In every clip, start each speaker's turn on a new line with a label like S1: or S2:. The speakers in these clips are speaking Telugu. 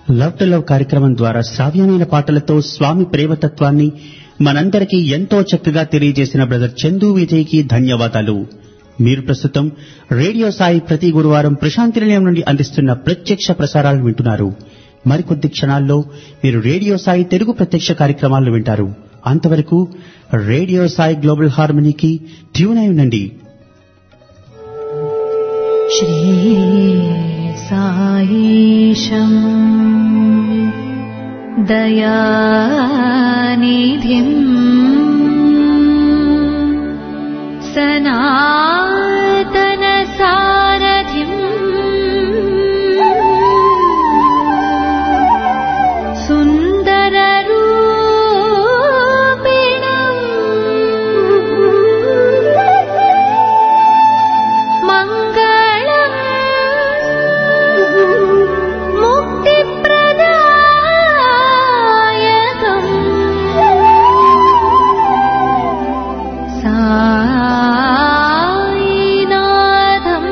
S1: లవ్ టు లవ్ కార్యక్రమం ద్వారా శ్రావ్యమైన పాటలతో స్వామి ప్రేమతత్వాన్ని మనందరికీ ఎంతో చక్కగా తెలియజేసిన బ్రదర్ చందు విజయ్కి ధన్యవాదాలు మీరు ప్రస్తుతం రేడియో సాయి ప్రతి గురువారం ప్రశాంతి నిలయం నుండి అందిస్తున్న ప్రత్యక్ష ప్రసారాలు వింటున్నారు మరికొద్ది క్షణాల్లో మీరు రేడియో సాయి తెలుగు ప్రత్యక్ష కార్యక్రమాలను వింటారు అంతవరకు రేడియో సాయి గ్లోబల్ హార్మనీకి ట్యూన్ అయి ఉండండి
S2: श्रीसायीशम् दयानिधिम् सनातनसारथिम् सुन्दररूपिणम् मङ्गलम् मुक्तिप्रदायकम् सायिनाथम्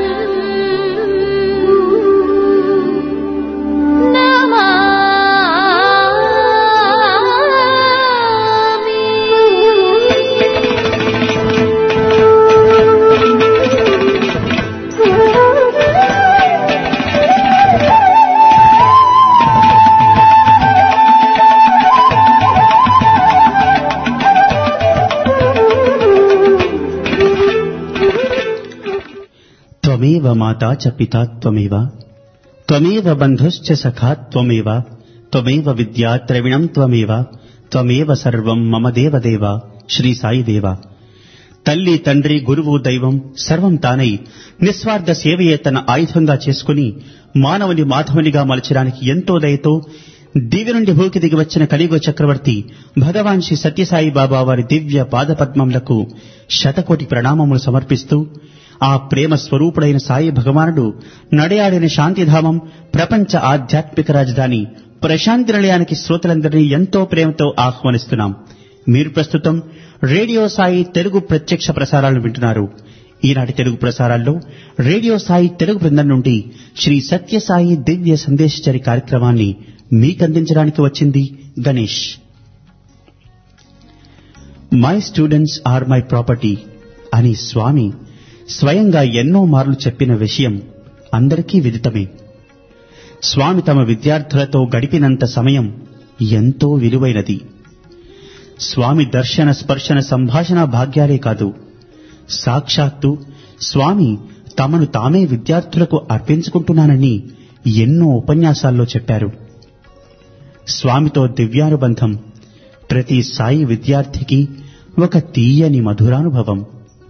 S1: త్వమేవ మాతా చ పితా త్వమేవ త్వమేవ బంధుశ్చ సఖా త్వమేవ త్వమేవ విద్యా ద్రవిణం త్వమేవ త్వమేవ సర్వం మమ దేవదేవ శ్రీ సాయి దేవ తల్లి తండ్రి గురువు దైవం సర్వం తానై నిస్వార్థ సేవయే తన ఆయుధంగా చేసుకుని మానవుని మాధవునిగా మలచడానికి ఎంతో దయతో దివ్య నుండి భూకి దిగి వచ్చిన కలియుగ చక్రవర్తి భగవాన్ శ్రీ సత్యసాయి బాబా వారి దివ్య పాదపద్మములకు శతకోటి ప్రణామములు సమర్పిస్తూ ఆ ప్రేమ స్వరూపుడైన సాయి భగవానుడు నడయాడిన శాంతిధామం ప్రపంచ ఆధ్యాత్మిక రాజధాని ప్రశాంతి నిలయానికి శ్రోతలందరినీ ఎంతో ప్రేమతో ఆహ్వానిస్తున్నాం మీరు ప్రస్తుతం రేడియో సాయి తెలుగు ప్రత్యక్ష ప్రసారాలను వింటున్నారు ఈనాటి తెలుగు ప్రసారాల్లో రేడియో సాయి తెలుగు బృందం నుండి శ్రీ సత్యసాయి దివ్య సందేశచరి కార్యక్రమాన్ని మీకందించడానికి వచ్చింది Ganesh my students are my property అని స్వామి స్వయంగా ఎన్నో మార్లు చెప్పిన విషయం అందరికీ విదితమే స్వామి తమ విద్యార్థులతో గడిపినంత సమయం ఎంతో విలువైనది స్వామి దర్శన స్పర్శన సంభాషణ భాగ్యాలే కాదు సాక్షాత్తు స్వామి తమను తామే విద్యార్థులకు అర్పించుకుంటున్నానని ఎన్నో ఉపన్యాసాల్లో చెప్పారు స్వామితో దివ్యానుబంధం ప్రతి సాయి విద్యార్థికి ఒక తీయని మధురానుభవం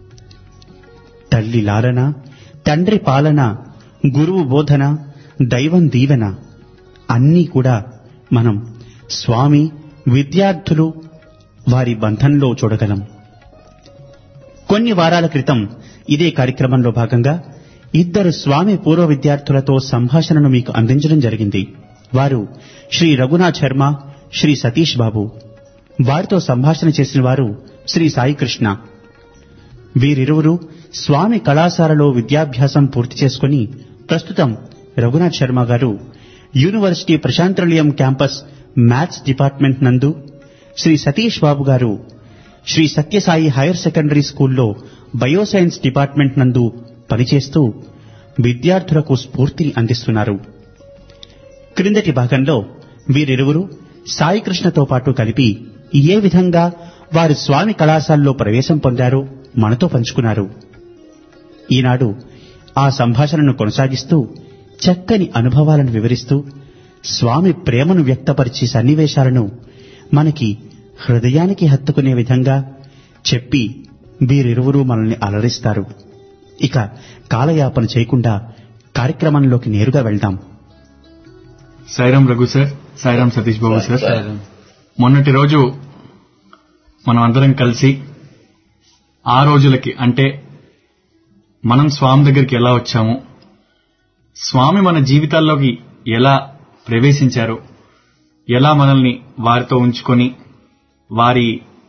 S1: తల్లి లాలన తండ్రి పాలన గురువు బోధన దైవం దీవెన అన్నీ కూడా మనం స్వామి విద్యార్థులు వారి బంధంలో చూడగలం కొన్ని వారాల క్రితం ఇదే కార్యక్రమంలో భాగంగా ఇద్దరు స్వామి పూర్వ విద్యార్థులతో సంభాషణను మీకు అందించడం జరిగింది వారు శ్రీ రఘునాథ్ శర్మ శ్రీ సతీష్ బాబు వారితో సంభాషణ చేసిన వారు శ్రీ సాయి కృష్ణ వీరిరువురు స్వామి కళాశాలలో విద్యాభ్యాసం పూర్తి చేసుకుని ప్రస్తుతం రఘునాథ్ శర్మ గారు university Prashanti Nilayam campus maths department నందు శ్రీ సతీష్ బాబు గారు శ్రీ సత్యసాయి హైయర్ సెకండరీ స్కూల్లో బయోసైన్స్ డిపార్ట్మెంట్ నందు పనిచేస్తూ విద్యార్థులకు స్ఫూర్తిని అందిస్తున్నారు క్రిందటి భాగంలో వీరిరువురు సాయి కృష్ణతో పాటు కలిపి ఏ విధంగా వారు స్వామి కళాశాలలో ప్రవేశం పొందారో మనతో పంచుకున్నారు ఈనాడు ఆ సంభాషణను కొనసాగిస్తూ చక్కని అనుభవాలను వివరిస్తూ స్వామి ప్రేమను వ్యక్తపరిచే సన్నివేశాలను మనకి హృదయానికి హత్తుకునే విధంగా చెప్పి వీరిరువురు మనల్ని అలరిస్తారు ఇక కాలయాపన చేయకుండా కార్యక్రమంలోకి నేరుగా వెళ్దాం
S3: సాయిరాం రఘు సార్ సాయిరాం సతీష్ బాబు సార్ మొన్నటి రోజు మనం అందరం కలిసి ఆ రోజులకి అంటే మనం స్వామి దగ్గరికి ఎలా వచ్చాము స్వామి మన జీవితాల్లోకి ఎలా ప్రవేశించారు ఎలా మనల్ని వారితో ఉంచుకొని వారి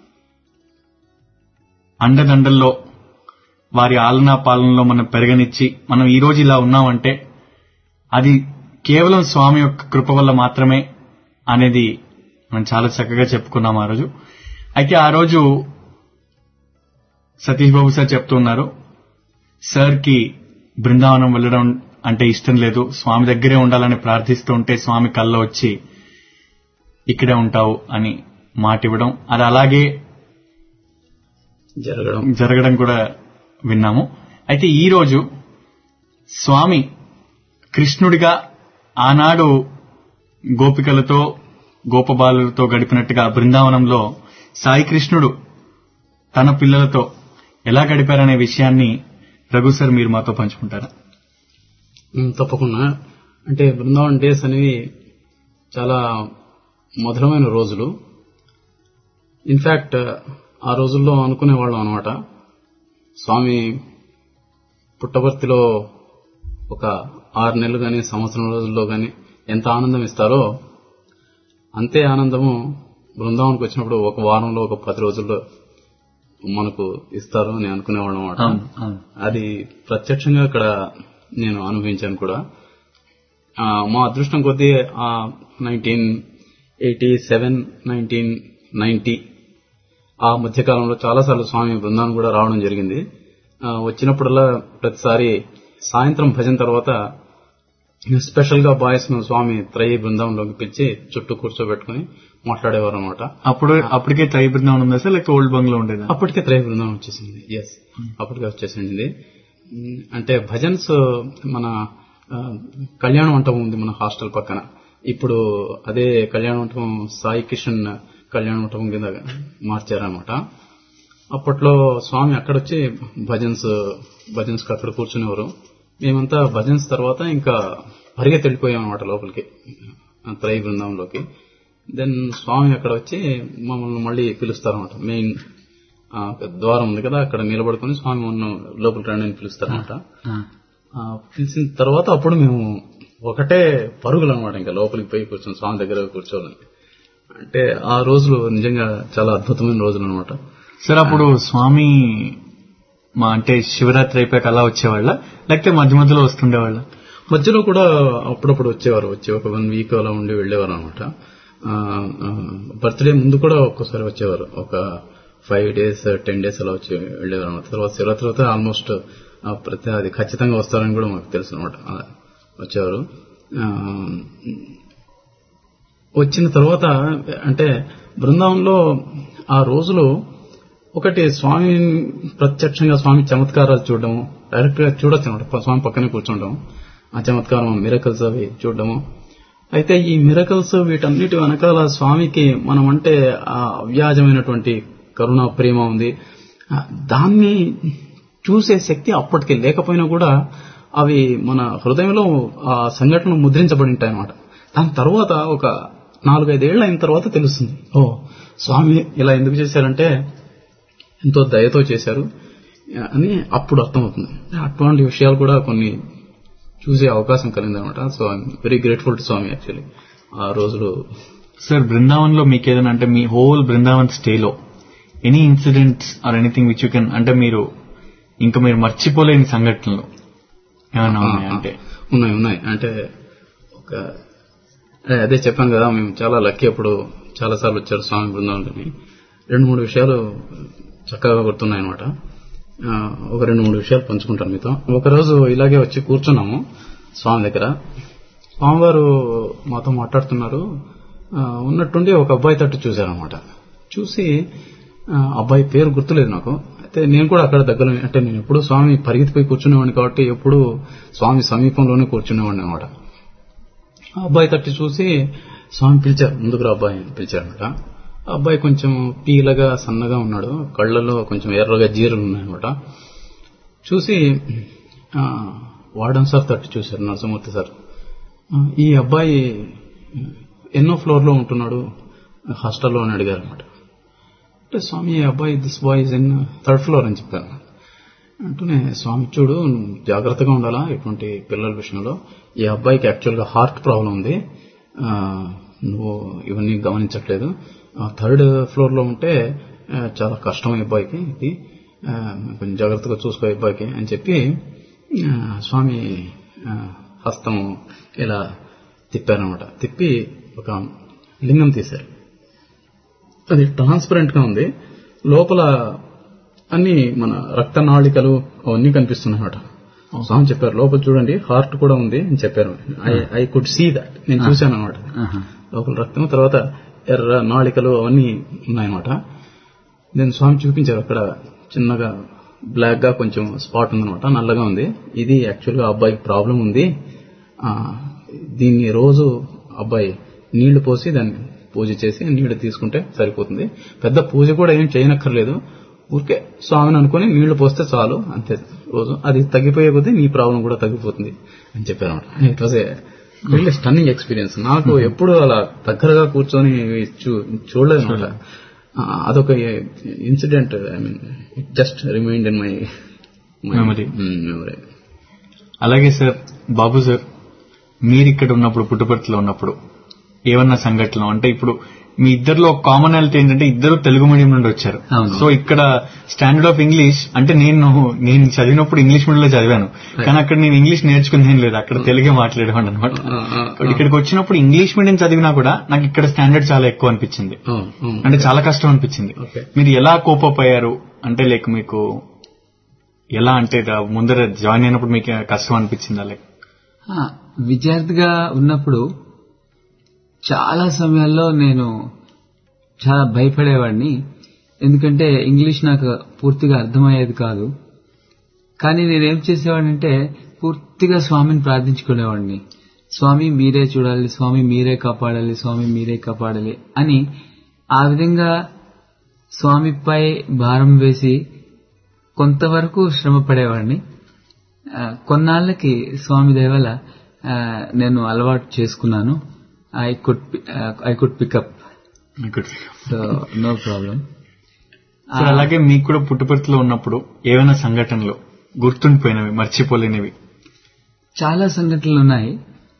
S3: అండదండల్లో వారి ఆలనా పాలనలో మనం పెరగనిచ్చి మనం ఈ రోజు ఇలా ఉన్నామంటే అది కేవలం స్వామి యొక్క కృప వల్ల మాత్రమే అనేది మనం చాలా చక్కగా చెప్పుకున్నాం ఆ రోజు అయితే ఆ రోజు సతీష్ బాబు సార్ చెప్తున్నారు సార్ కి బృందావనం వెళ్ళడం అంటే ఇష్టం లేదు స్వామి దగ్గరే ఉండాలని ప్రార్థిస్తూ ఉంటే స్వామి కల్లో వచ్చి ఇక్కడే ఉంటావు అని మాట ఇవ్వడం అది అలాగే
S4: జరగడం
S3: జరగడం కూడా విన్నాము అయితే ఈ రోజు స్వామి కృష్ణుడిగా ఆనాడు గోపికలతో గోపబాలులతో గడిపినట్టుగా బృందావనంలో సాయి కృష్ణుడు తన పిల్లలతో ఎలా గడిపారనే విషయాన్ని రఘు సార్ మీరు మాతో పంచుకుంటారా
S4: ఉమ్, తప్పకుండా అంటే బృందావన్ డేస్ అనేవి చాలా మధురమైన రోజులు ఇన్ఫాక్ట్ ఆ రోజుల్లో అనుకునేవాళ్ళం అనమాట స్వామి పుట్టపర్తిలో ఒక ఆరు నెలలు కానీ సంవత్సరం రోజుల్లో కానీ ఎంత ఆనందం ఇస్తారో అంతే ఆనందము బృందావనికి వచ్చినప్పుడు ఒక వారంలో ఒక పది రోజుల్లో మనకు ఇస్తారు అని అనుకునేవాళ్ళం అనమాట
S3: అవును, అవును.
S4: అది ప్రత్యక్షంగా ఇక్కడ నేను అనుభవించాను కూడా ఆ, మా అదృష్టం కొద్దీ nineteen eighty seven nineteen ninety ఆ మధ్యకాలంలో చాలాసార్లు స్వామి బృందాన్ని కూడా రావడం జరిగింది ఆ, వచ్చినప్పుడల్లా ప్రతిసారి సాయంత్రం భజన తర్వాత స్పెషల్ గా బాయ్స్ ను స్వామి త్రయ బృందంలోకి పిలిచి చుట్టూ కూర్చోబెట్టుకుని మాట్లాడేవారు అనమాట
S3: అప్పుడు అప్పటికే త్రై బృందావనం ఉందా సార్ లేక ఓల్డ్ బంగ్లో ఉండేదా
S4: అప్పటికే త్రయ బృందం వచ్చేసింది ఎస్ అప్పటికే వచ్చేసింది ఉమ్, అంటే భజన్స్ మన ఆ, కళ్యాణ మంటపం ఉంది మన హాస్టల్ పక్కన ఇప్పుడు అదే కళ్యాణ మంటపం సాయి కిషన్ కళ్యాణ మంటపం కింద మార్చారనమాట అప్పట్లో స్వామి అక్కడొచ్చి భజన్స్ భజన్స్ కి అక్కడ కూర్చునేవారు మేమంతా భజన్స్ తర్వాత ఇంకా పరిగెత్తి వెళ్ళిపోయాం అనమాట లోపలికి త్రయ బృందంలోకి దెన్ స్వామి అక్కడ వచ్చి మమ్మల్ని మళ్ళీ పిలుస్తారన్నమాట మెయిన్ ఆ, ద్వారం ఉంది కదా అక్కడ నిలబడుకుని స్వామి మన లోపలికి రండి అని పిలుస్తారన్నమాట ఆ, పిలిచిన తర్వాత అప్పుడు మేము ఒకటే పరుగులు అనమాట ఇంకా లోపలికి పోయి కూర్చొని స్వామి దగ్గర కూర్చోవాలని అంటే ఆ రోజులు నిజంగా చాలా అద్భుతమైన రోజులు అనమాట
S3: సార్ అప్పుడు స్వామి మా అంటే శివరాత్రి అయిపోయాక అలా వచ్చేవాళ్ళ లేకపోతే మధ్య మధ్యలో వస్తుండేవాళ్ళ
S4: మధ్యలో కూడా అప్పుడప్పుడు వచ్చేవారు వచ్చి ఒక వన్ వీక్ అలా ఉండి వెళ్ళేవారు అనమాట బర్త్డే ముందు కూడా ఒక్కోసారి వచ్చేవారు ఒక ఫైవ్ డేస్ టెన్ డేస్ అలా వచ్చి వెళ్ళేవారు అనమాట తర్వాత శివరాత్రి తర్వాత ఆల్మోస్ట్ ప్రతి అది ఖచ్చితంగా వస్తారని కూడా మాకు తెలుసు అనమాట వచ్చేవారు ఆ, వచ్చిన తర్వాత అంటే బృందావనంలో ఆ రోజులో ఒకటి స్వామి ప్రత్యక్షంగా స్వామి చమత్కారాలు చూడడం డైరెక్ట్ గా చూడొచ్చు అనమాట స్వామి పక్కనే కూర్చుంటాం ఆ చమత్కారం మిరకల్స్ అవి చూడడము అయితే ఈ మిరకల్స్ వీటన్నిటి వెనకాల స్వామికి మనం అంటే ఆ అవ్యాజమైనటువంటి కరుణ ప్రేమ ఉంది ఆ, దాన్ని చూసే శక్తి అప్పటికి లేకపోయినా కూడా అవి మన హృదయంలో ఆ సంఘటనలు ముద్రించబడి ఉంటాయి అనమాట దాని తర్వాత ఒక నాలుగైదేళ్ల అయిన తర్వాత తెలుస్తుంది ఓ స్వామి ఇలా ఎందుకు చేశారంటే ఎంతో దయతో చేశారు అని అప్పుడు అర్థమవుతుంది అటువంటి విషయాలు కూడా కొన్ని చూసే అవకాశం కలిగింది అనమాట so I'm very grateful to Swami actually ఆ రోజులు
S3: సార్ బృందావన్ లో మీకు ఏదైనా అంటే మీ హోల్ బృందావన్ స్టేలో any incidents or anything which you can అంటే మీరు ఇంకా మీరు మర్చిపోలేని సంఘటనలు ఏమైనా ఉన్నాయి అంటే
S4: ఉన్నాయి ఉన్నాయి అంటే ఒక అదే అదే చెప్పాను కదా మేము చాలా లక్కీ అప్పుడు చాలా సార్లు వచ్చారు స్వామి బృందావనికి రెండు మూడు విషయాలు చక్కగా గుర్తున్నాయి అనమాట ఒక రెండు మూడు విషయాలు పంచుకుంటాను మీతో ఒకరోజు ఇలాగే వచ్చి కూర్చున్నాము స్వామి దగ్గర స్వామివారు మాతో మాట్లాడుతున్నారు ఆ, ఉన్నట్టుండి ఒక అబ్బాయి తట్టు చూశారనమాట చూసి ఆ, అబ్బాయి పేరు గుర్తులేదు నాకు అయితే నేను కూడా అక్కడ దగ్గర అంటే నేను ఎప్పుడు స్వామి పరిగెత్తిపోయి కూర్చునేవాడిని కాబట్టి ఎప్పుడు స్వామి సమీపంలోనే కూర్చునేవాడిని అనమాట ఆ అబ్బాయి తట్టి చూసి స్వామి పిలిచారు ముందుకు రా అబ్బాయి అని పిలిచారనమాట ఆ అబ్బాయి కొంచెం పీలగా సన్నగా ఉన్నాడు కళ్ళలో కొంచెం ఎర్రగా జీరలు ఉన్నాయన్నమాట చూసి ఆ, వార్డన్ సార్ తట్టి చూశారు నరసింహూర్తి సార్ ఆ, ఈ అబ్బాయి ఎన్నో ఫ్లోర్ లో ఉంటున్నాడు హాస్టల్లో అని అడిగారు అనమాట అంటే స్వామి ఈ అబ్బాయి this boy is in third floor అని చెప్పారు అంటూనే స్వామి చూడు నువ్వు జాగ్రత్తగా ఉండాలా ఇటువంటి పిల్లల విషయంలో ఈ అబ్బాయికి యాక్చువల్గా హార్ట్ ప్రాబ్లం ఉంది ఆ, నువ్వు ఇవన్నీ గమనించట్లేదు థర్డ్ ఫ్లోర్ లో ఉంటే ఆ, చాలా కష్టం ఈ అబ్బాయికి ఇది ఆ, కొంచెం జాగ్రత్తగా చూసుకో ఈ అబ్బాయికి అని చెప్పి ఆ, స్వామి ఆ, హస్తం ఇలా తిప్పారనమాట తిప్పి ఒక లింగం తీశారు అది ట్రాన్స్పరెంట్ గా ఉంది లోపల అన్ని మన రక్తనాళికలు అవన్నీ కనిపిస్తున్నాయి అనమాట స్వామి చెప్పారు లోపల చూడండి హార్ట్ కూడా ఉంది అని చెప్పారు ఐ కుడ్ సీ దట్ నేను చూశాను అనమాట
S3: ఆహా.
S4: లోపల రక్తం తర్వాత ఎర్ర నాళికలు అవన్నీ ఉన్నాయన్నమాట నేను స్వామి చూపించారు అక్కడ చిన్నగా బ్లాక్ గా కొంచెం స్పాట్ ఉందన్నమాట నల్లగా ఉంది ఇది యాక్చువల్ గా అబ్బాయికి ప్రాబ్లం ఉంది ఆ, దీన్ని రోజు అబ్బాయి నీళ్లు పోసి దాన్ని పూజ చేసి నీళ్లు తీసుకుంటే సరిపోతుంది పెద్ద పూజ కూడా ఏం చేయనక్కర్లేదు ఊరికే స్వామిని అనుకుని నీళ్లు పోస్తే చాలు అంతే రోజు అది తగ్గిపోయే కొద్దీ నీ ప్రాబ్లం కూడా తగ్గిపోతుంది అని చెప్పారు it was a really stunning experience నాకు ఎప్పుడు అలా దగ్గరగా కూర్చొని చూ- చూడలేదు అన్నమాట. ఆ, అదొక incident I mean it just remind in my
S3: Memory.
S4: Memory
S3: అలాగే సార్ బాబు సార్ మీరు ఇక్కడ ఉన్నప్పుడు పుట్టుపర్తిలో ఉన్నప్పుడు ఏమన్నా సంఘటనలు అంటే ఇప్పుడు మీ ఇద్దరిలో కామనాలిటీ ఏంటంటే ఇద్దరు తెలుగు మీడియం నుండి వచ్చారు
S4: అవును.
S3: సో ఇక్కడ స్టాండర్డ్ ఆఫ్ ఇంగ్లీష్ అంటే నేను నేను చదివినప్పుడు ఇంగ్లీష్ మీడియం లో చదివాను కానీ అక్కడ నేను ఇంగ్లీష్ నేర్చుకుంది ఏం లేదు అక్కడ తెలుగే మాట్లాడేవాడు అనమాట ఇక్కడికి వచ్చినప్పుడు ఇంగ్లీష్ మీడియం చదివినా కూడా నాకు ఇక్కడ స్టాండర్డ్ చాలా ఎక్కువ అనిపించింది అంటే చాలా కష్టం అనిపించింది
S4: Okay.
S3: మీరు ఎలా కోపప్ అయ్యారు అంటే లైక్ మీకు ఎలా అంటే రా- ముందర జాయిన్ అయినప్పుడు మీకు కష్టం అనిపించిందా లైక్
S5: ఆ, విద్యార్థిగా ఉన్నప్పుడు చాలా సమయాల్లో నేను చాలా భయపడేవాడిని ఎందుకంటే ఇంగ్లీష్ నాకు పూర్తిగా అర్థమయ్యేది కాదు కానీ నేనేం చేసేవాడినంటే పూర్తిగా స్వామిని ప్రార్థించుకునేవాడిని స్వామి మీరే చూడాలి స్వామి మీరే కాపాడాలి స్వామి మీరే కాపాడాలి అని ఆ విధంగా స్వామిపై భారం వేసి కొంతవరకు శ్రమ పడేవాడిని ఆ, కొన్నాళ్ళకి స్వామి దయవల్ల ఆ, నేను అలవాటు చేసుకున్నాను I could I could pick up so no problem
S3: so అలాగే మీకు కూడా పుట్టుపర్తిలో ఉన్నప్పుడు ఏమైనా సంఘటనలు గుర్తుండిపోయినవి మర్చిపోలేనివి
S5: చాలా సంఘటనలు ఉన్నాయి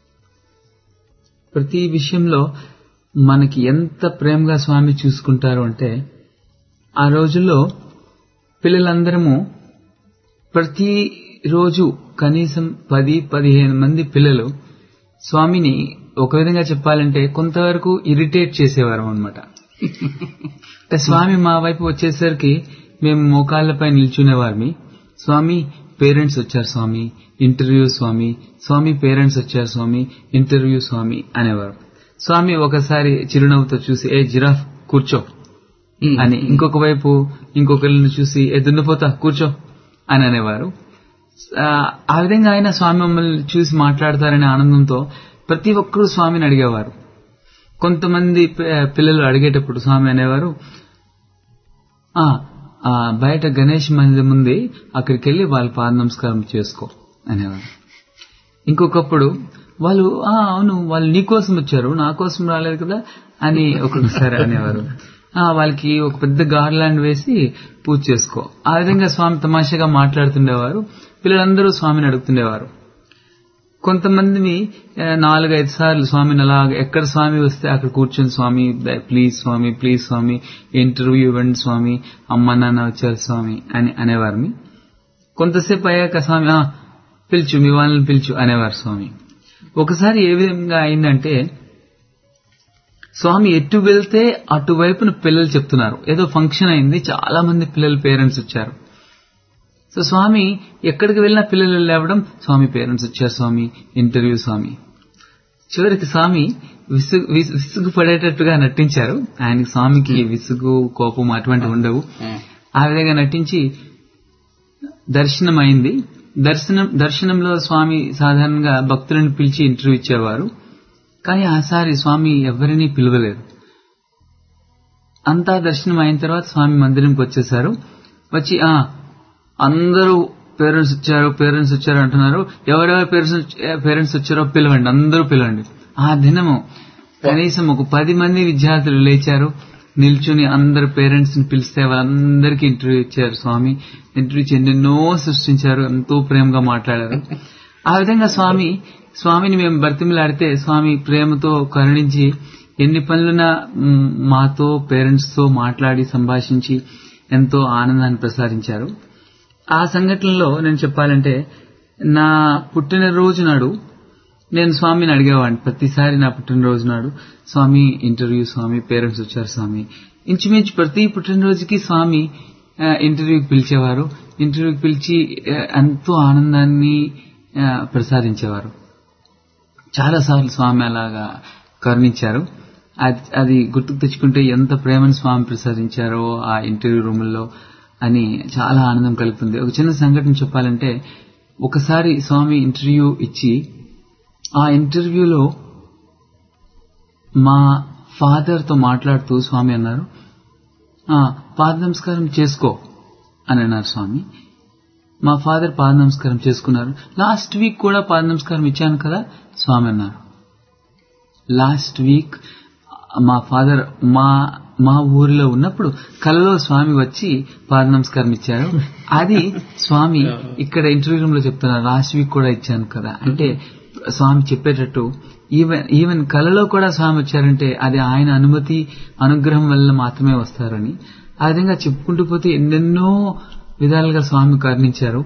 S5: ప్రతి విషయంలో మనకి ఎంత ప్రేమగా స్వామి చూసుకుంటారు అంటే ఆ రోజుల్లో పిల్లలందరము ప్రతి రోజు కనీసం పది పదిహేను మంది పిల్లలు స్వామిని ఒక విధంగా చెప్పాలంటే కొంతవరకు ఇరిటేట్ చేసేవారు అనమాట అంటే స్వామి మా వైపు వచ్చేసరికి మేము మోకాళ్ళపై నిల్చునేవారిమి స్వామి పేరెంట్స్ వచ్చారు స్వామి ఇంటర్వ్యూ స్వామి స్వామి పేరెంట్స్ వచ్చారు స్వామి ఇంటర్వ్యూ స్వామి అనేవారు స్వామి ఒకసారి చిరునవ్వుతో చూసి ఏ జిరాఫ్ కూర్చో అని ఇంకొక వైపు ఇంకొకరిని చూసి ఏ దున్నపోతా కూర్చో అని అనేవారు ఆ, ఆ విధంగా ఆయన స్వామి మమ్మల్ని చూసి మాట్లాడతారనే ఆనందంతో ప్రతి ఒక్కరూ స్వామిని అడిగేవారు కొంతమంది పి- పిల్లలు అడిగేటప్పుడు స్వామి అనేవారు "ఆ, ఆ, బయట గణేష్ మందిరం ఉంది అక్కడికి వెళ్ళి వాళ్ళ పాద నమస్కారం చేసుకో అనేవారు ఇంకొకప్పుడు వాళ్ళు "ఆ, అవును వాళ్ళు నీ కోసం వచ్చారు నా కోసం రాలేదు కదా అని ఒక్కొక్కసారి అనేవారు "ఆ, వాళ్ళకి ఒక పెద్ద గార్లాండ్ వేసి పూజ చేసుకో ఆ విధంగా స్వామి తమాషాగా మాట్లాడుతుండేవారు పిల్లలందరూ స్వామిని అడుగుతుండేవారు కొంతమందిని ఆ, నాలుగైదు సార్లు స్వామిని అలా ఎక్కడ స్వామి వస్తే అక్కడ కూర్చొని Swami the- please Swami please Swami interview ఇవ్వండి స్వామి అమ్మ నాన్న వచ్చారు స్వామి అని అనేవారిని కొంతసేపు అయ్యాక స్వామి "ఆ, పిలుచు మీ వాళ్ళని పిలుచు అనేవారు స్వామి ఒకసారి ఏ విధంగా అయిందంటే స్వామి ఎటు వెళ్తే అటువైపున పిల్లలు చెప్తున్నారు ఏదో ఫంక్షన్ అయింది చాలా మంది పిల్లల పేరెంట్స్ వచ్చారు సో స్వామి ఎక్కడికి వెళ్ళినా పిల్లలు లేవడం స్వామి పేరెంట్స్ వచ్చారు స్వామి ఇంటర్వ్యూ స్వామి చివరికి స్వామి విసుగు విసు- విసుగు పడేటట్టుగా నటించారు ఆయనకి స్వామికి విసుగు కోపం అటువంటివి ఉండవు ఆ విధంగా నటించి దర్శనం అయింది దర్శనం దర్శనంలో స్వామి సాధారణంగా భక్తులను పిలిచి ఇంటర్వ్యూ ఇచ్చేవారు కానీ ఆసారి స్వామి ఎవరినీ పిలవలేదు అంతా దర్శనం అయిన తర్వాత స్వామి మందిరంకి వచ్చేసారు వచ్చి ఆ అందరూ పేరెంట్స్ వచ్చారు పేరెంట్స్ వచ్చారు అంటున్నారు ఎవరెవరు పేరెంట్స్ పేరెంట్స్ వచ్చారో పిలవండి అందరూ పిలవండి ఆ దినము కనీసం ఒక పది మంది విద్యార్థులు లేచారు నిల్చుని అందరు పేరెంట్స్ ని పిలిస్తే వాళ్ళందరికీ ఇంటర్వ్యూ ఇచ్చారు స్వామి ఇంటర్వ్యూ ఇచ్చి ఎన్నెన్నో సృష్టించారు ఎంతో ప్రేమగా మాట్లాడారు ఆ విధంగా స్వామి స్వామిని మేము బర్తిమిలాడితే స్వామి ప్రేమతో కరుణించి ఎన్ని పనులున్నా మ్, మాతో పేరెంట్స్ తో మాట్లాడి సంభాషించి ఎంతో ఆనందాన్ని ప్రసాదించారు ఆ సంఘటనలో నేను చెప్పాలంటే నా పుట్టినరోజు నాడు నేను స్వామిని అడిగేవాడిని ప్రతిసారి నా పుట్టినరోజు నాడు స్వామి ఇంటర్వ్యూ స్వామి పేరెంట్స్ వచ్చారు స్వామి ఇంచుమించు ప్రతి పుట్టినరోజుకి స్వామి ఆ, ఇంటర్వ్యూకి పిలిచేవారు ఇంటర్వ్యూకి పిలిచి ఆ, ఎంతో ఆనందాన్ని ఆ, ప్రసాదించేవారు చాలా సార్లు స్వామి అలాగా కరుణించారు అది అది గుర్తుకు తెచ్చుకుంటే ఎంత ప్రేమను స్వామి ప్రసాదించారో ఆ ఇంటర్వ్యూ రూముల్లో అని చాలా ఆనందం కలుగుతుంది ఒక చిన్న సంఘటన చెప్పాలంటే ఒకసారి స్వామి ఇంటర్వ్యూ ఇచ్చి ఆ ఇంటర్వ్యూలో మా ఫాదర్ తో మాట్లాడుతూ స్వామి అన్నారు "ఆ, పాద నమస్కారం చేసుకో అని అన్నారు స్వామి మా ఫాదర్ పాద నమస్కారం చేసుకున్నారు లాస్ట్ వీక్ కూడా పాద నమస్కారం ఇచ్చాను కదా స్వామి అన్నారు లాస్ట్ వీక్ మా ఫాదర్ మా మా ఊరిలో ఉన్నప్పుడు కలలో స్వామి వచ్చి పాద నమస్కారం ఇచ్చారు అది స్వామి ఇక్కడ ఇంటర్వ్యూ రూమ్ లో చెప్తున్నారు లాస్ట్ వీక్ కూడా ఇచ్చాను కదా అంటే స్వామి చెప్పేటట్టు ఈవెన్ ఈవెన్ కలలో కూడా స్వామి వచ్చారంటే అది ఆయన అనుమతి అనుగ్రహం వల్ల మాత్రమే వస్తారని ఆ విధంగా చెప్పుకుంటూ పోతే ఎన్నెన్నో విధాలుగా స్వామి కరుణించారు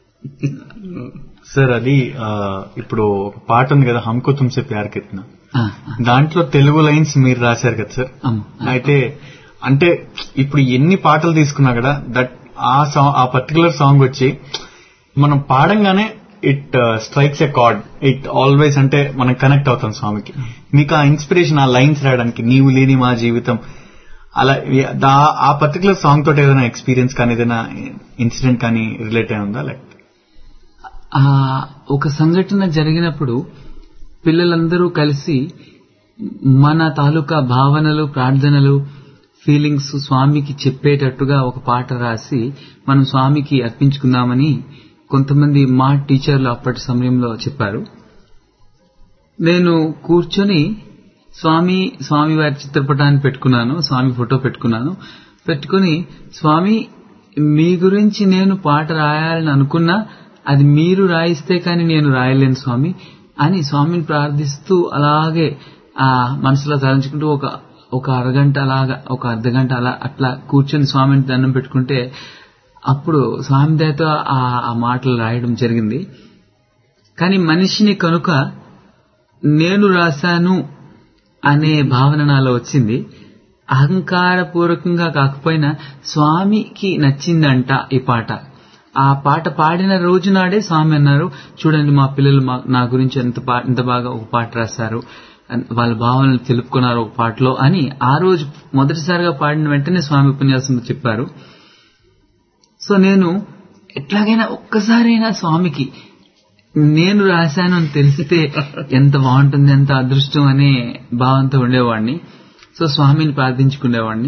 S3: సార్ అది ఆ, ఇప్పుడు ఒక పాట ఉంది కదా హమ్కో తుమ్సే ప్యార్ కిత్నా
S5: ఆ,
S3: దాంట్లో తెలుగు లైన్స్ మీరు రాశారు కదా సార్
S5: అమ్మ.
S3: అయితే అంటే ఇప్పుడు ఎన్ని పాటలు తీసుకున్నా కూడా దట్ ఆ సాంగ్ ఆ పర్టికులర్ సాంగ్ వచ్చి మనం పాడంగానే it strikes a chord it always అంటే మనం కనెక్ట్ అవుతాం స్వామికి మీకు ఆ ఇన్స్పిరేషన్ ఆ లైన్స్ రాయడానికి నీవు లేని మా జీవితం అలా ఏ- దా- ఆ పర్టికులర్ సాంగ్ తోటి ఏదైనా ఎక్స్పీరియన్స్ కానీ ఏదైనా ఇన్సిడెంట్ కానీ రిలేట్ అయి ఉందా లైక్
S5: ఆ ఒక సంఘటన జరిగినప్పుడు పిల్లలందరూ కలిసి మన తాలూకా భావనలు ప్రార్థనలు ఫీలింగ్స్ స్వామికి చెప్పేటట్టుగా ఒక పాట రాసి మనం స్వామికి అర్పించుకుందామని కొంతమంది మా టీచర్లు అప్పటి సమయంలో చెప్పారు నేను కూర్చొని స్వామి స్వామి వారి చిత్రపటాన్ని పెట్టుకున్నాను స్వామి ఫోటో పెట్టుకున్నాను పెట్టుకుని స్వామి మీ గురించి నేను పాట రాయాలని అనుకున్నా అది మీరు రాయిస్తే కానీ నేను రాయలేను స్వామి అని స్వామిని ప్రార్థిస్తూ అలాగే ఆ మనసులో తలంచుకుంటూ ఒక ఒక అరగంట అలాగా ఒక అర్ధ గంట అలా అట్లా కూర్చొని స్వామిని దండం పెట్టుకుంటే అప్పుడు స్వామి దయతో ఆ ఆ మాటలు రాయడం జరిగింది కానీ మనిషిని కనుక నేను రాశాను అనే భావన నాలో వచ్చింది అహంకారపూర్వకంగా కాకపోయినా స్వామికి నచ్చిందంట ఈ పాట ఆ పాట పాడిన రోజు నాడే స్వామి అన్నారు చూడండి మా పిల్లలు మా నా గురించి ఎంత బా- ఎంత బాగా ఒక పాట రాశారు అన్- వాళ్ళ భావనలు తెలుపుకున్నారు ఒక పాటలో అని ఆ రోజు మొదటిసారిగా పాడిన వెంటనే స్వామి ఉపన్యాసంలో చెప్పారు సో నేను ఎట్లాగైనా ఒక్కసారైనా స్వామికి నేను రాశాను అని తెలిసితే ఎంత బాగుంటుంది ఎంత అదృష్టం అనే భావంతో ఉండేవాడిని సో స్వామిని ప్రార్థించుకునేవాడిని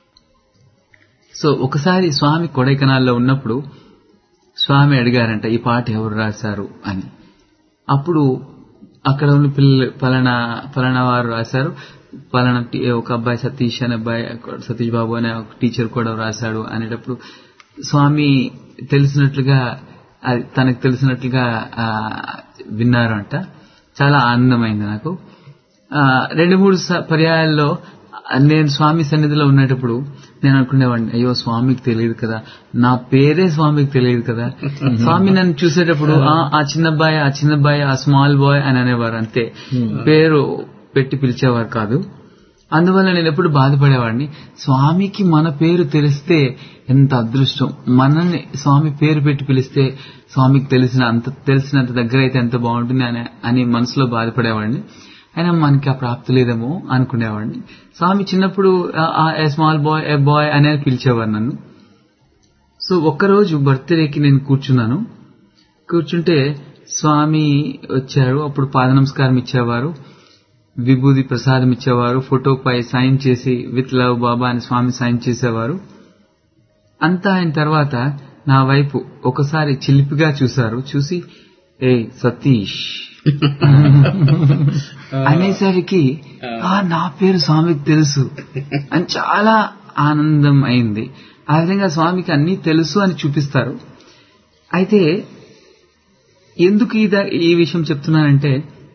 S5: సో ఒకసారి స్వామి కొడైకెనాల్లో ఉన్నప్పుడు స్వామి అడిగారంట ఈ పాట ఎవరు రాశారు అని అప్పుడు అక్కడ ఉన్న పిల్లలు పలానా పలానా వారు రాశారు పలానా టీ- ఒక అబ్బాయి సతీష్ అనే అబ్బాయి సతీష్ బాబు అనే ఒక టీచర్ కూడా రాశాడు అనేటప్పుడు స్వామి తెలిసినట్లుగా అది తనకు తెలిసినట్లుగా ఆ, విన్నారంట చాలా ఆనందమైంది నాకు ఆ, రెండు మూడు స- పర్యాయాల్లో నేను స్వామి సన్నిధిలో ఉండేటప్పుడు నేను అనుకునేవాడిని అయ్యో స్వామికి తెలియదు కదా నా పేరే స్వామికి తెలియదు కదా స్వామి నన్ను చూసేటప్పుడు "ఆ, ఆ చిన్న అబ్బాయి ఆ చిన్న అబ్బాయి ఆ స్మాల్ బాయ్ అని అనేవారు అంతే పేరు పెట్టి పిలిచేవారు కాదు అందువల్ల నేను ఎప్పుడు బాధపడేవాడిని స్వామికి మన పేరు తెలిస్తే ఎంత అదృష్టం మనల్ని స్వామి పేరు పెట్టి పిలిస్తే స్వామికి తెలిసిన అంత తెలిసినంత దగ్గర అయితే ఎంత బాగుంటుంది అని అని మనసులో బాధపడేవాడిని అయినా మనకి ఆ ప్రాప్తి లేదేమో అనుకునేవాడిని స్వామి చిన్నప్పుడు a small boy a boy అనే పిలిచేవారు నన్ను సో ఒక్కరోజు బర్త్డేకి నేను కూర్చున్నాను కూర్చుంటే స్వామి వచ్చారు అప్పుడు పాద నమస్కారం ఇచ్చేవారు విభూది ప్రసాదం ఇచ్చేవారు ఫోటోపై సైన్ చేసి విత్ లవ్ బాబా అని స్వామి సైన్ చేసేవారు అంతా అయిన తర్వాత నా వైపు ఒకసారి చిలిపిగా చూశారు చూసి ఏ సతీష్ అనేసరికి ఆ నా పేరు స్వామికి తెలుసు అని చాలా ఆనందం అయింది ఆ విధంగా స్వామికి అన్ని తెలుసు అని చూపిస్తారు అయితే ఎందుకు ఇద- ఈ విషయం చెప్తున్నానంటే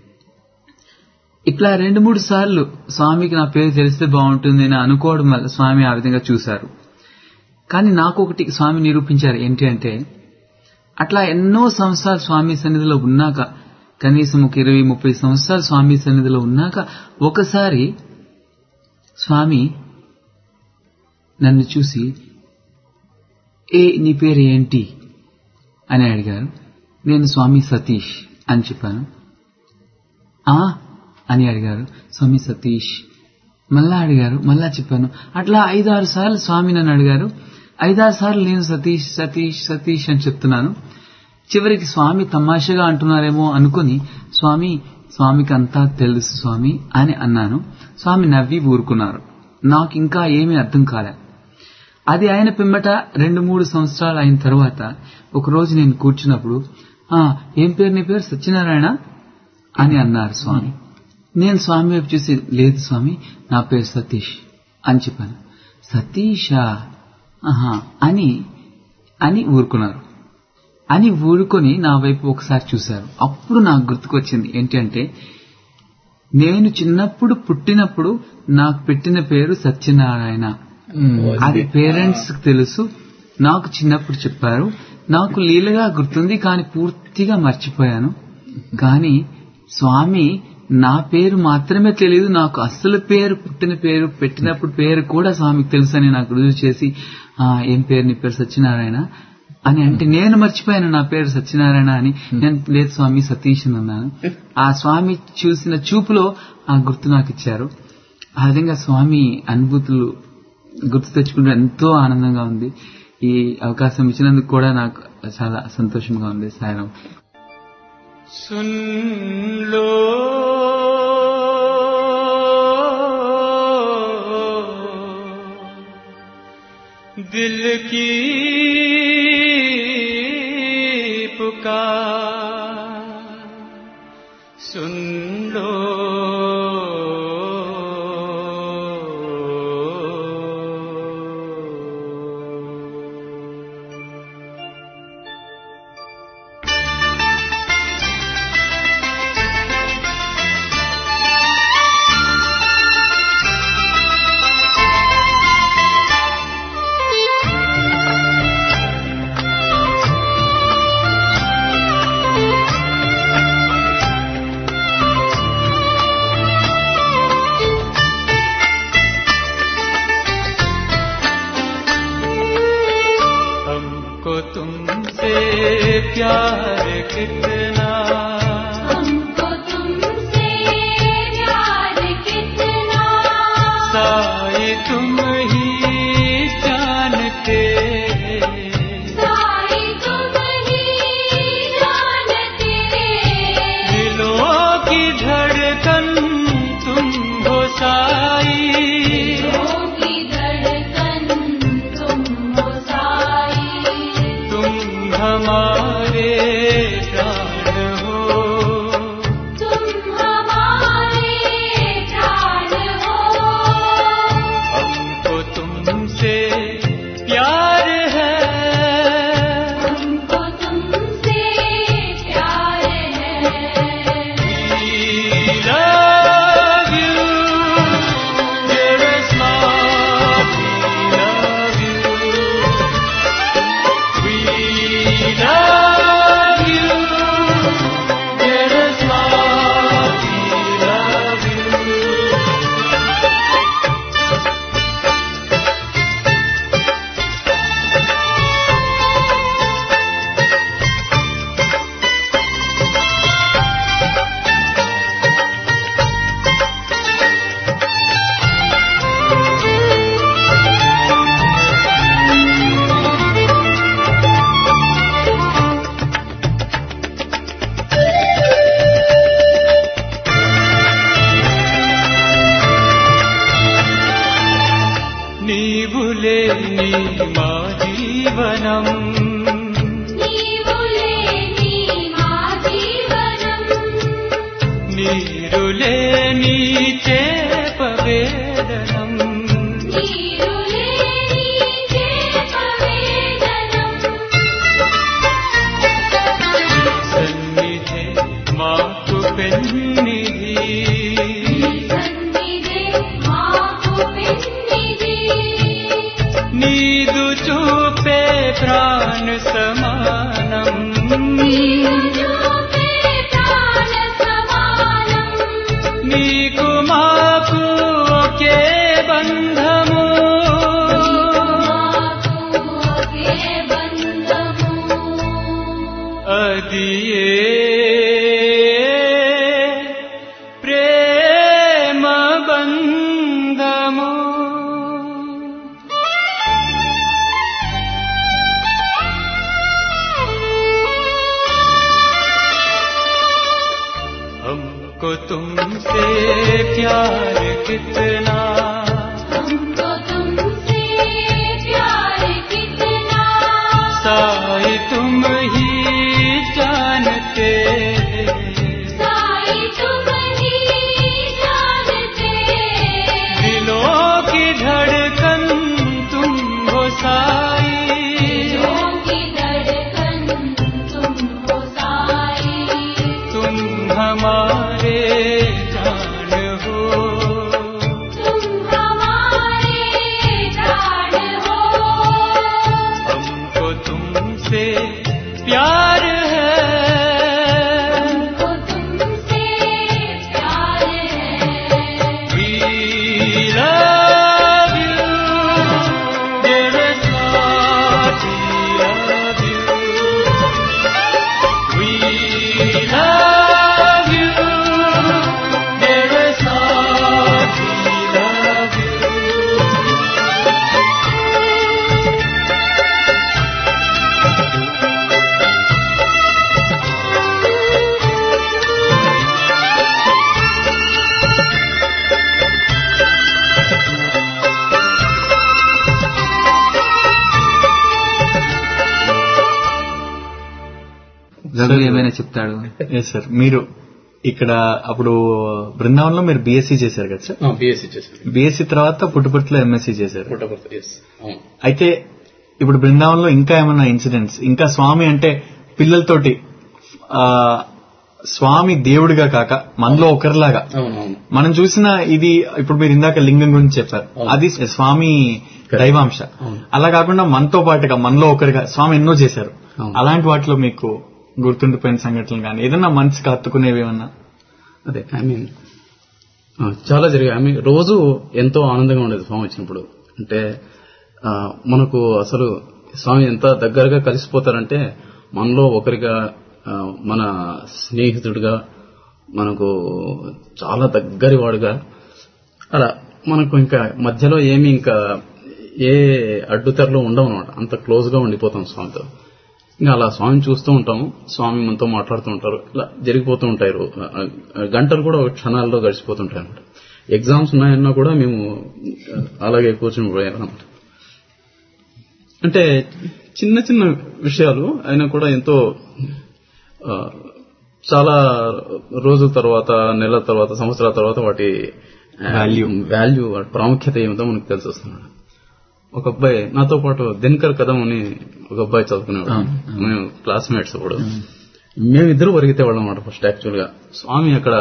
S5: ఇట్లా రెండు మూడు సార్లు స్వామికి నా పేరు తెలిస్తే బాగుంటుంది అని అనుకోవడం వల్ల స్వామి ఆ విధంగా చూశారు కానీ నాకు ఒకటి స్వామి నిరూపించారు ఏంటి అంటే అట్లా ఎన్నో సంవత్సరాలు స్వామి సన్నిధిలో ఉన్నాక కనీసం ఒక ఇరవై ముప్పై సంవత్సరాలు స్వామి సన్నిధిలో ఉన్నాక ఒకసారి స్వామి నన్ను చూసి ఏ నీ పేరు ఏంటి అని అడిగారు నేను స్వామి సతీష్ అని చెప్పాను ఆ అని అడిగారు స్వామి సతీష్ మళ్ళా అడిగారు మళ్ళా చెప్పాను అట్లా ఐదారు సార్లు స్వామి నన్ను అడిగారు ఐదారు సార్లు నేను సతీష్ సతీష్ సతీష్ అని చెప్తున్నాను చివరికి స్వామి తమాషగా అంటున్నారేమో అనుకుని స్వామి స్వామికి అంతా తెలుసు స్వామి అని అన్నాను స్వామి నవ్వి ఊరుకున్నారు నాకు ఇంకా ఏమీ అర్థం కాలే అది ఆయన పిమ్మట రెండు మూడు సంవత్సరాలు అయిన తర్వాత ఒకరోజు నేను కూర్చున్నప్పుడు ఆ ఏం పేరు నీ పేరు సత్యనారాయణ అని అన్నారు స్వామి నేను స్వామి వైపు చూసి లేదు స్వామి నా పేరు సతీష్ అని చెప్పాను సతీషా ఆహా అని అని ఊరుకున్నారు అని ఊరుకొని నా వైపు ఒకసారి చూశారు అప్పుడు నాకు గుర్తుకొచ్చింది ఏంటంటే నేను చిన్నప్పుడు పుట్టినప్పుడు నాకు పెట్టిన పేరు సత్యనారాయణ అది పేరెంట్స్ తెలుసు నాకు చిన్నప్పుడు చెప్పారు నాకు లీలగా గుర్తుంది కానీ పూర్తిగా మర్చిపోయాను కానీ స్వామి నా పేరు మాత్రమే తెలియదు నాకు అసలు పేరు పుట్టిన పేరు పెట్టినప్పుడు పేరు కూడా స్వామికి తెలుసని నాకు రుజువు చేసి "ఆ, ఏం పేరు నీ పేరు సత్యనారాయణ అని అంటే నేను మర్చిపోయాను నా పేరు సత్యనారాయణ అని నేను లేదు స్వామి సతీష్ అని అన్నాను ఆ స్వామి చూసిన చూపులో ఆ గుర్తు నాకు ఇచ్చారు ఆ విధంగా స్వామి అనుభూతులు గుర్తు తెచ్చుకుంటే ఎంతో ఆనందంగా ఉంది ఈ అవకాశం ఇచ్చినందుకు కూడా నాకు చాలా సంతోషంగా ఉంది సాయం
S3: सुन लो दिल की पुकार सुन लो हमको तुमसे प्यार कितना
S2: हमको तुमसे प्यार कितना
S3: साई तुम ही जानते
S2: साई तुम ही जानते
S3: दिलों की धड़कन तुम हो साई
S2: दिलों की धड़कन तुम हो साई
S3: तुम हमारे प्राण हो
S2: तुम हमारे प्राण हो
S3: हमको तुमसे प्यार है
S2: हमको तुमसे प्यार है
S3: We love you, dearest mom, we love you. We love you, dearest mom, we love you. నీవు లేని మా జీవనం
S2: నీవు లేని మా జీవనం
S3: నీరు లేని చేప వేదనం
S2: నీరు లేని చేపవేదనం
S3: సన్నిధే మాకు పెన్నిధి
S2: సన్నిధే మాకు పెన్నిధి
S3: నీదు చూపే ప్రాణ సమానం
S2: నీవు చూపే ప్రాణ
S6: कितना
S2: हमको तुमसे प्यार कितना
S6: साई तुम ही जानते
S2: साई तुम ही जानते
S6: दिलों की धड़कन तुम हो साई
S2: दिलों की धड़कन तुम हो साई
S6: तुम हमारे जान हो
S2: तुम हमारे प्राण हो
S6: हमको तुमसे प्यार है
S2: हमको तुमसे प्यार है
S6: We love you, dearest Lord, we love you. We love you, dearest Lord, we love you.
S5: Raghu ఏమైనా చెప్తాడు
S3: ఎస్ సార్ మీరు ఇక్కడ అప్పుడు బృందావనంలో మీరు బీఎస్సీ చేశారు కదా సార్
S4: బిఎస్సీ చేశాను
S3: బీఎస్సీ తర్వాత పుట్టుపర్తిలో ఎంఎస్సీ చేశారు
S4: పుట్టపర్తి ఎస్ అవును
S3: అయితే ఇప్పుడు బృందావనంలో ఇంకా ఏమైనా ఇన్సిడెంట్స్ ఇంకా స్వామి అంటే పిల్లలతోటి ఆ స్వామి దేవుడిగా కాక మనలో ఒకరిలాగా
S4: అవును అవును
S3: మనం చూసిన ఇది ఇప్పుడు మీరు ఇందాక లింగం గురించి చెప్పారు
S4: అవును.
S3: అది స్వామి దైవాంశ
S4: అవును.
S3: అలా కాకుండా మనతో పాటుగా మనలో ఒకరిగా స్వామి ఎన్నో చేశారు
S4: అవును.
S3: అలాంటి వాటిలో మీకు గుర్తుండిపోయిన సంఘటనలు కానీ ఏదన్నా మనసుకి హత్తుకునేవి ఏమన్నా
S4: అదే ఐ మీన్ చాలా జరిగాయి ఐ మీన్ రోజు ఎంతో ఆనందంగా ఉండేది స్వామి వచ్చినప్పుడు అంటే ఆ, మనకు అసలు స్వామి ఎంత దగ్గరగా కలిసిపోతారంటే మనలో ఒకరిగా ఆ, మన స్నేహితుడిగా మనకు చాలా దగ్గరి వాడుగా అలా మనకు ఇంకా మధ్యలో ఏమి ఇంకా ఏ అడ్డుతెరలు ఉండవు అనమాట అంత క్లోజ్ గా ఉండిపోతాం స్వామితో ఇంకా అలా స్వామిని చూస్తూ ఉంటాము స్వామి మనతో మాట్లాడుతూ ఉంటారు ఇలా జరిగిపోతూ ఉంటాయి రో- ఆ, ఆ, గంటలు కూడా ఒక క్షణాల్లో గడిచిపోతుంటాయి అనమాట ఎగ్జామ్స్ ఉన్నాయన్నా కూడా మేము ఆ, అలాగే కూర్చుని పోయామన్నమాట అంటే చిన్న చిన్న విషయాలు అయినా కూడా ఎంతో ఆ, చాలా రోజుల తర్వాత నెలల తర్వాత సంవత్సరాల తర్వాత వాటి వాల్యూ వాల్యూ వాటి ప్రాముఖ్యత ఏమిటో మనకు తెలిసి వస్తున్నాడు ఒక అబ్బాయి నాతో పాటు దినకర్ కదం అని ఒక అబ్బాయి చదువుకునేవాడు మేము క్లాస్మేట్స్ అప్పుడు మేమిద్దరు పరిగెత్తే వాళ్ళం అనమాట ఫస్ట్ యాక్చువల్ గా స్వామి అక్కడ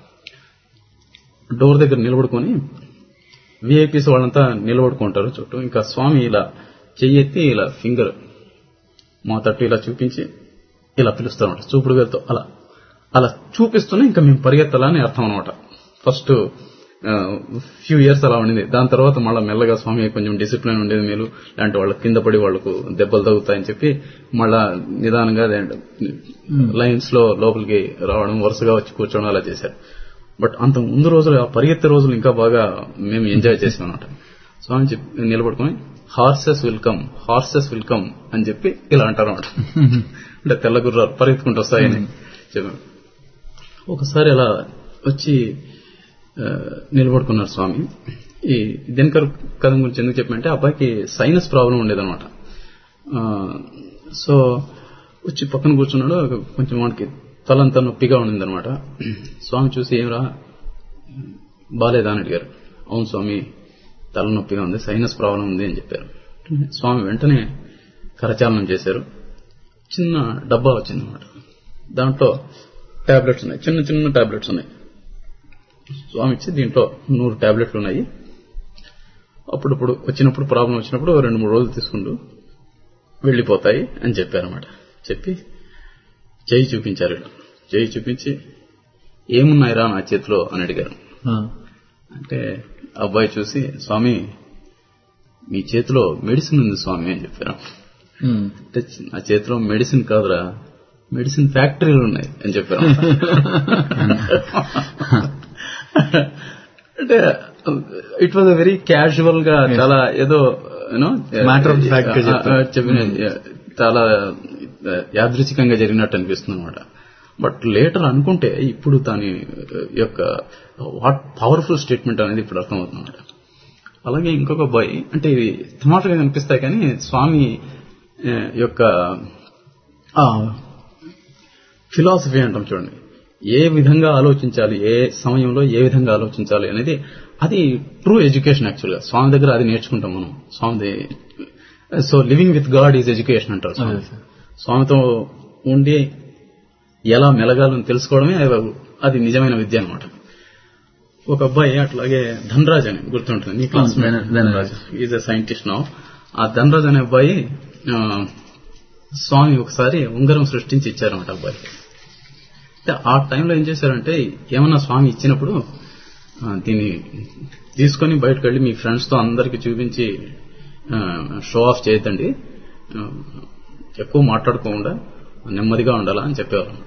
S4: డోర్ దగ్గర నిలబడుకొని విఐపీస్ వాళ్ళంతా నిలబడుకుంటారు చుట్టూ ఇంకా స్వామి ఇలా చెయ్యెత్తి ఇలా ఫింగర్ మా తట్టు ఇలా చూపించి ఇలా పిలుస్తారన్నమాట చూపుడు వేలుతో అలా అలా చూపిస్తూనే ఇంకా మేము పరిగెత్తాలని అర్థం అనమాట ఫస్ట్ ఫ్యూ ఇయర్స్ అలా ఉండింది దాని తర్వాత మళ్ళీ మెల్లగా స్వామి కొంచెం డిసిప్లిన్ ఉండేది మేలు లాంటి వాళ్ళ కింద పడి వాళ్ళకు దెబ్బలు తగ్గుతాయని చెప్పి మళ్ళా నిదానంగా లైన్స్ లో లోపలికి రావడం వరుసగా వచ్చి కూర్చోవడం అలా చేశారు బట్ అంత ముందు రోజులు ఆ పరిగెత్తే రోజులు ఇంకా బాగా మేము ఎంజాయ్ చేసాం అనమాట స్వామి చెప్పి నిలబడుకొని హార్సెస్ వెల్కమ్ హార్సెస్ వెల్కమ్ అని చెప్పి ఇలా అంటారు అనమాట అంటే తెల్ల గుర్రాలు పరిగెత్తుకుంటూ వస్తాయని చెప్పాను ఒకసారి అలా వచ్చి ఆ, నిలబడుకున్నారు స్వామి ఈ దినకర్ కథ గురించి ఎందుకు చెప్పమంటే అబ్బాయికి సైనస్ ప్రాబ్లం ఉండేదన్నమాట ఆ, సో వచ్చి పక్కన కూర్చున్నాడు కొంచెం వాడికి తలంతా నొప్పిగా ఉండిందనమాట స్వామి చూసి ఏమరా బాలేదా అని అడిగారు అవును స్వామి తలనొప్పిగా ఉంది సైనస్ ప్రాబ్లం ఉంది అని చెప్పారు స్వామి వెంటనే కరచాలనం చేశారు చిన్న డబ్బా వచ్చిందన్నమాట దాంట్లో టాబ్లెట్స్ ఉన్నాయి చిన్న చిన్న టాబ్లెట్స్ ఉన్నాయి స్వామి ఇచ్చి దీంట్లో నూరు టాబ్లెట్లు ఉన్నాయి అప్పుడప్పుడు వచ్చినప్పుడు ప్రాబ్లం వచ్చినప్పుడు రెండు మూడు రోజులు తీసుకుంటూ వెళ్ళిపోతాయి అని చెప్పారన్నమాట చెప్పి చేయి చూపించారు ఇలా. చేయి చూపించి ఏమున్నాయిరా నా చేతిలో అని అడిగారు అంటే అబ్బాయి చూసి స్వామి మీ చేతిలో మెడిసిన్ ఉంది స్వామి అని చెప్పారు అంటే నా చేతిలో మెడిసిన్ కాదురా మెడిసిన్ ఫ్యాక్టరీలు ఉన్నాయి అని చెప్పారు అంటే ఇట్ వాజ్ వెరీ క్యాజువల్ గా చాలా ఏదో యూనో
S3: Matter of fact గా చెప్పారు.
S4: చెప్పిన చాలా యాదృచ్ఛికంగా జరిగినట్టు అనిపిస్తుంది అనమాట బట్ లేటర్ అనుకుంటే ఇప్పుడు దాని యొక్క వాట్ పవర్ఫుల్ స్టేట్మెంట్ అనేది ఇప్పుడు అర్థమవుతుంది అలాగే ఇంకొక అబ్బాయి అంటే ఇవి తమాషగా కనిపిస్తాయి కానీ స్వామి ఆ, యొక్క ఫిలాసఫీ అంటాం చూడండి ఏ విధంగా ఆలోచించాలి ఏ సమయంలో ఏ విధంగా ఆలోచించాలి అనేది అది ట్రూ ఎడ్యుకేషన్ యాక్చువల్గా స్వామి దగ్గర అది నేర్చుకుంటాం మనం Swami so living with God is education అంటారు స్వామి. స్వామితో ఉండి ఎలా మెలగాలని తెలుసుకోవడమే అది- అది నిజమైన విద్య అనమాట ఒక అబ్బాయి అట్లాగే ధనరాజ్ అని గుర్తుంటుంది నీ క్లాస్
S5: ధన- Dhanaraj.
S4: Is a scientist now ఆ ధనరాజ్ అనే అబ్బాయి ఆ, స్వామి ఒకసారి ఉంగరం సృష్టించి ఇచ్చారన్నమాట అబ్బాయికి అంటే ఆ టైంలో ఏం చేశారంటే ఏమన్నా స్వామి ఇచ్చినప్పుడు ఆ, దీన్ని తీసుకొని బయటకు వెళ్ళి మీ ఫ్రెండ్స్ తో అందరికి చూపించి షో ఆఫ్ చేయొద్దండి ఆ, ఎక్కువ మాట్లాడుకోకుండా నెమ్మదిగా ఉండాలా అని చెప్పేవారు అనమాట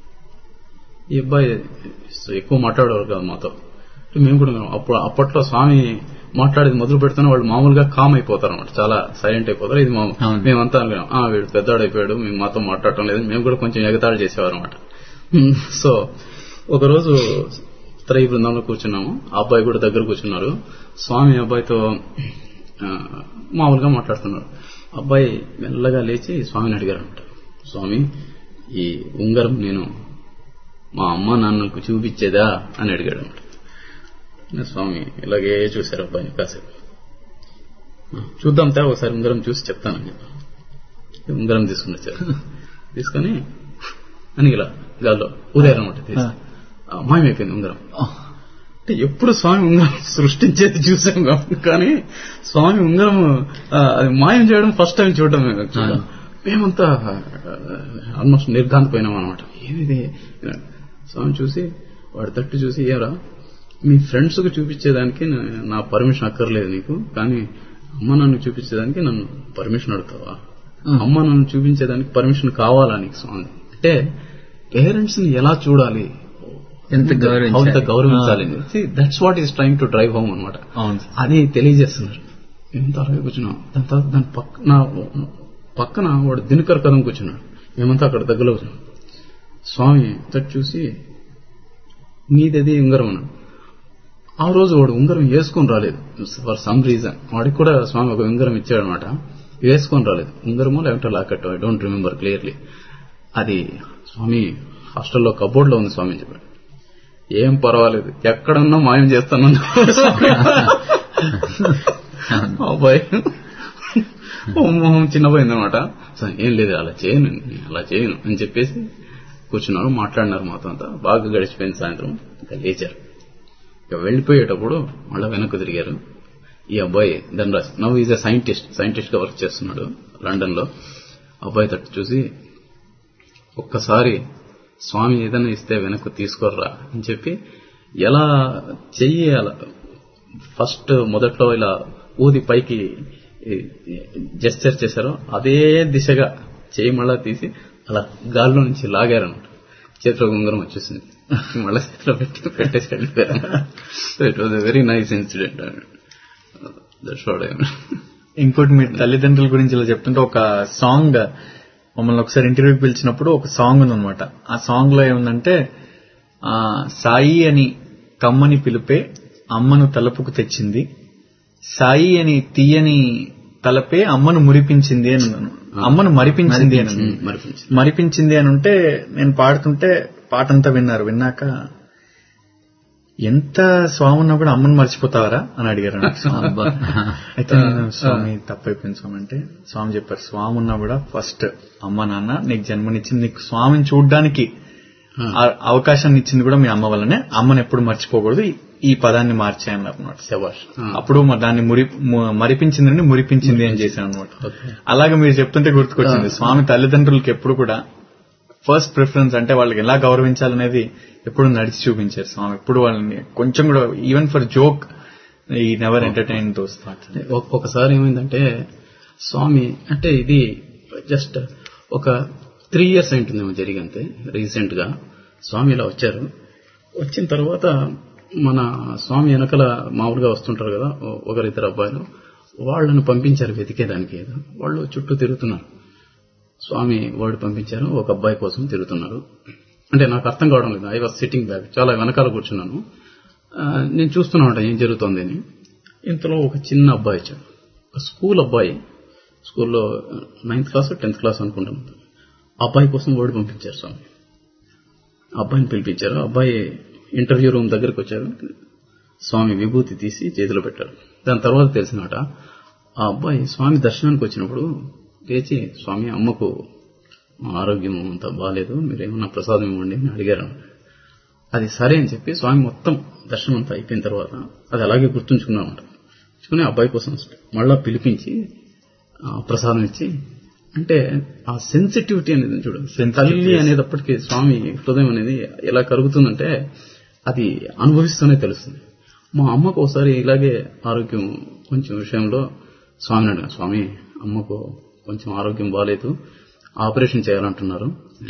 S4: ఈ అబ్బాయి సో ఎక్కువ మాట్లాడేవారు కాదు మాతో మేము కూడా అప్పుడు అప్పట్లో స్వామి మాట్లాడేది మొదలు పెడుతున్న వాళ్ళు మామూలుగా కామ్ అయిపోతారు అనమాట చాలా సైలెంట్ అయిపోతారు ఇది మా-
S5: అవును.
S4: మేమంతా అనుకున్నాం "ఆ, వీడు పెద్దవాడైపోయాడు మేము మాతో మాట్లాడటం లేదు మేము కూడా కొంచెం ఎగతాళి చేసేవారు అనమాట సో ఒకరోజు త్రై బృందంలో కూర్చున్నాము ఆ అబ్బాయి కూడా దగ్గర కూర్చున్నారు స్వామి అబ్బాయితో ఆ, మామూలుగా మాట్లాడుతున్నారు అబ్బాయి మెల్లగా లేచి స్వామిని అడిగారు అనమాట స్వామి ఈ ఉంగరం నేను మా అమ్మ నాన్నలకు చూపించేదా అని అడిగాడు అనమాట స్వామి ఇలాగే చూశారు అబ్బాయిని కాసేపు "ఆ, చూద్దాం తా ఒకసారి ఉంగరం చూసి చెప్తానని చెప్పి ఉంగరం తీసుకుని వచ్చారు తీసుకొని అని ఇలా గాల్లో ఊదారు అనమాట తీసి. ఆ, మాయమైపోయింది ఉంగరం అంటే ఎప్పుడు స్వామి ఉంగరం సృష్టించేది చూసాం కాబట్టి కానీ స్వామి ఉంగరం ఆ, అది మాయం చేయడం ఫస్ట్ టైం చూడడం మేము actually. మేమంతా ఆల్మోస్ట్ నిర్ఘాంతపోయినాం అనమాట ఏమిది స్వామి చూసి వాడి తట్టు చూసి ఏరా మీ ఫ్రెండ్స్ కు చూపించేదానికి నా- నా పర్మిషన్ అక్కర్లేదు నీకు కానీ అమ్మ నన్ను చూపించేదానికి నన్ను పర్మిషన్ అడుగుతావా అమ్మ నన్ను చూపించేదానికి పర్మిషన్ కావాలా నీకు స్వామి అంటే పేరెంట్స్ ని ఎలా చూడాలి
S5: ఎంత గౌరవించాలి.
S4: ఎంత గౌరవించాలి that's what is trying to drive home అనమాట
S5: అవును సార్.
S4: అది తెలియజేస్తున్నారు మేమంతా అలాగే కూర్చున్నాం దాని తర్వాత దాని పక్కన పక్కన వాడు దినకర్ కదం కూర్చున్నాడు మేమంతా అక్కడ దగ్గరలో కూర్చున్నాం స్వామి తట్టు చూసి నీదది ఉంగరం అన్నాడు ఆ రోజు వాడు ఉంగరం వేసుకొని రాలేదు ఫర్ సమ్ రీజన్ వాడికి కూడా స్వామి ఒక ఉంగరం ఇచ్చాడు అనమాట వేసుకొని రాలేదు ఉంగరమో లేకపోతే locket I don't remember clearly అది స్వామి హాస్టల్లో కబోర్డ్ లో ఉంది స్వామి అని చెప్పాడు ఏం పర్వాలేదు ఎక్కడున్నా మాయం చేస్తాను అబ్బాయి మొహం చిన్నపోయిందనమాట సరే, ఏం లేదు అలా చేయను నేను అలా చేయను అని చెప్పేసి కూర్చున్నారు మాట్లాడినారు మాతో అంతా బాగా గడిచిపోయింది సాయంత్రం ఇంకా లేచారు ఇక వెళ్ళిపోయేటప్పుడు మళ్ళీ వెనక్కు తిరిగారు ఈ అబ్బాయి Dhanaraj now is a scientist scientist గా వర్క్ చేస్తున్నాడు లండన్ లో అబ్బాయి తట్టు చూసి ఒక్కసారి స్వామి ఏదైనా ఇస్తే వెనక్కు తీసుకోర్రా అని చెప్పి ఎలా చెయ్యి అలా ఫస్ట్ మొదట్లో ఇలా ఊది పైకి జెస్చర్ చేశారో అదే దిశగా చేయి మళ్ళా తీసి అలా గాల్లో నుంచి లాగారనమాట చేతిలో ఉంగరం వచ్చేసింది మళ్ళీ చేతిలో పెట్టి పెట్టేసి వెళ్ళిపోయారు it was a very nice incident that's what
S3: ఇంకోటి మీరు తల్లిదండ్రుల గురించి ఇలా చెప్తుంటే ఒక సాంగ్ మమ్మల్ని ఒకసారి ఇంటర్వ్యూకి పిలిచినప్పుడు ఒక సాంగ్ ఉందన్నమాట ఆ సాంగ్ లో ఏముందంటే ఆ సాయి అని కమ్మని పిలిపే అమ్మను తలపుకు తెచ్చింది సాయి అని తీయని తలపే అమ్మను మురిపించింది అని అన్నాను అమ్మను మరిపించింది అని అన్నాను.
S4: మరిపించింది.
S3: మరిపించింది అని ఉంటే నేను పాడుతుంటే పాట అంతా విన్నారు విన్నాక ఎంత స్వామి ఉన్నా కూడా అమ్మను మర్చిపోతావరా అని అడిగారు నాకు.
S5: అబ్బా.
S3: అయితే నేను స్వామి తప్పైపోయింది స్వామి అంటే స్వామి చెప్పారు స్వామి ఉన్నా కూడా ఫస్ట్ అమ్మ నాన్న నీకు జన్మనిచ్చింది నీకు స్వామిని చూడడానికి ఆ- అవకాశాన్ని ఇచ్చింది కూడా మీ అమ్మ వల్లనే అమ్మని ఎప్పుడు మర్చిపోకూడదు ఈ- ఈ పదాన్ని మార్చాను అన్నమాట
S4: శబాష్
S3: అప్పుడు మ- దాన్ని మురి ము- మరిపించిందని మురిపించింది అని చేశాను అనమాట అలాగే మీరు చెప్తుంటే గుర్తుకొచ్చింది స్వామి తల్లిదండ్రులకి ఎప్పుడు కూడా ఫస్ట్ ప్రిఫరెన్స్ అంటే వాళ్ళకి ఎలా గౌరవించాలనేది ఎప్పుడు నడిచి చూపించారు స్వామి ఎప్పుడు వాళ్ళని కొంచెం కూడా ఈవెన్ ఫర్ జోక్ ఈ నెవర్ ఎంటర్టైన్ దోస్ థాట్స్
S4: ఒక- ఒకసారి ఏమైందంటే స్వామి అంటే ఇది జస్ట్ ఒక త్రీ ఇయర్స్ అయింటుందేమో జరిగంతే రీసెంట్ గా స్వామి ఇలా వచ్చారు వచ్చిన తర్వాత మన స్వామి వెనకల మామూలుగా వస్తుంటారు కదా ఓ- ఒకరిద్దరు అబ్బాయిలు వాళ్ళని పంపించారు వెతికేదానికి ఏదో వాళ్ళు చుట్టూ తిరుగుతున్నారు స్వామి వాడు పంపించారు ఒక అబ్బాయి కోసం తిరుగుతున్నారు అంటే నాకు అర్థం కావడం లేదు ఐ వాజ్ సిట్టింగ్ బ్యాక్ చాలా వెనకాల కూర్చున్నాను ఆ, నేను చూస్తున్నాను ఏం జరుగుతోంది అని ఇంతలో ఒక చిన్న అబ్బాయి వచ్చాడు ఒక స్కూల్ అబ్బాయి స్కూల్లో నైన్త్ క్లాస్ టెన్త్ క్లాస్ అనుకుంటాను ఆ అబ్బాయి కోసం వర్డ్ పంపించారు స్వామి ఆ అబ్బాయిని పిలిపించారు ఆ అబ్బాయి ఇంటర్వ్యూ రూమ్ దగ్గరికి వచ్చారు స్వామి విభూతి తీసి చేతిలో పెట్టారు దాని తర్వాత తెలిసినట ఆ అబ్బాయి స్వామి దర్శనానికి వచ్చినప్పుడు లేచి స్వామి అమ్మకు ఆరోగ్యం అంత బాగాలేదు మీరు ఏమన్నా ప్రసాదం ఇవ్వండి అని అడిగారు అది సరే అని చెప్పి స్వామి మొత్తం దర్శనం అంతా అయిపోయిన తర్వాత అది అలాగే గుర్తుంచుకున్నామంట గుర్తుంచుకుని ఆ అబ్బాయి కోసం మళ్ళా పిలిపించి ఆ, ప్రసాదం ఇచ్చి అంటే ఆ సెన్సిటివిటీ అనేది చూడు తల్లి అనేటప్పటికీ స్వామి హృదయం అనేది ఎలా కరుగుతుందంటే అది అనుభవిస్తూనే తెలుస్తుంది మా అమ్మకు ఒకసారి ఇలాగే ఆరోగ్యం కొంచెం విషయంలో స్వామిని అడిగాను స్వామి అమ్మకు కొంచెం ఆరోగ్యం బాగాలేదు ఆపరేషన్ చేయాలంటున్నారు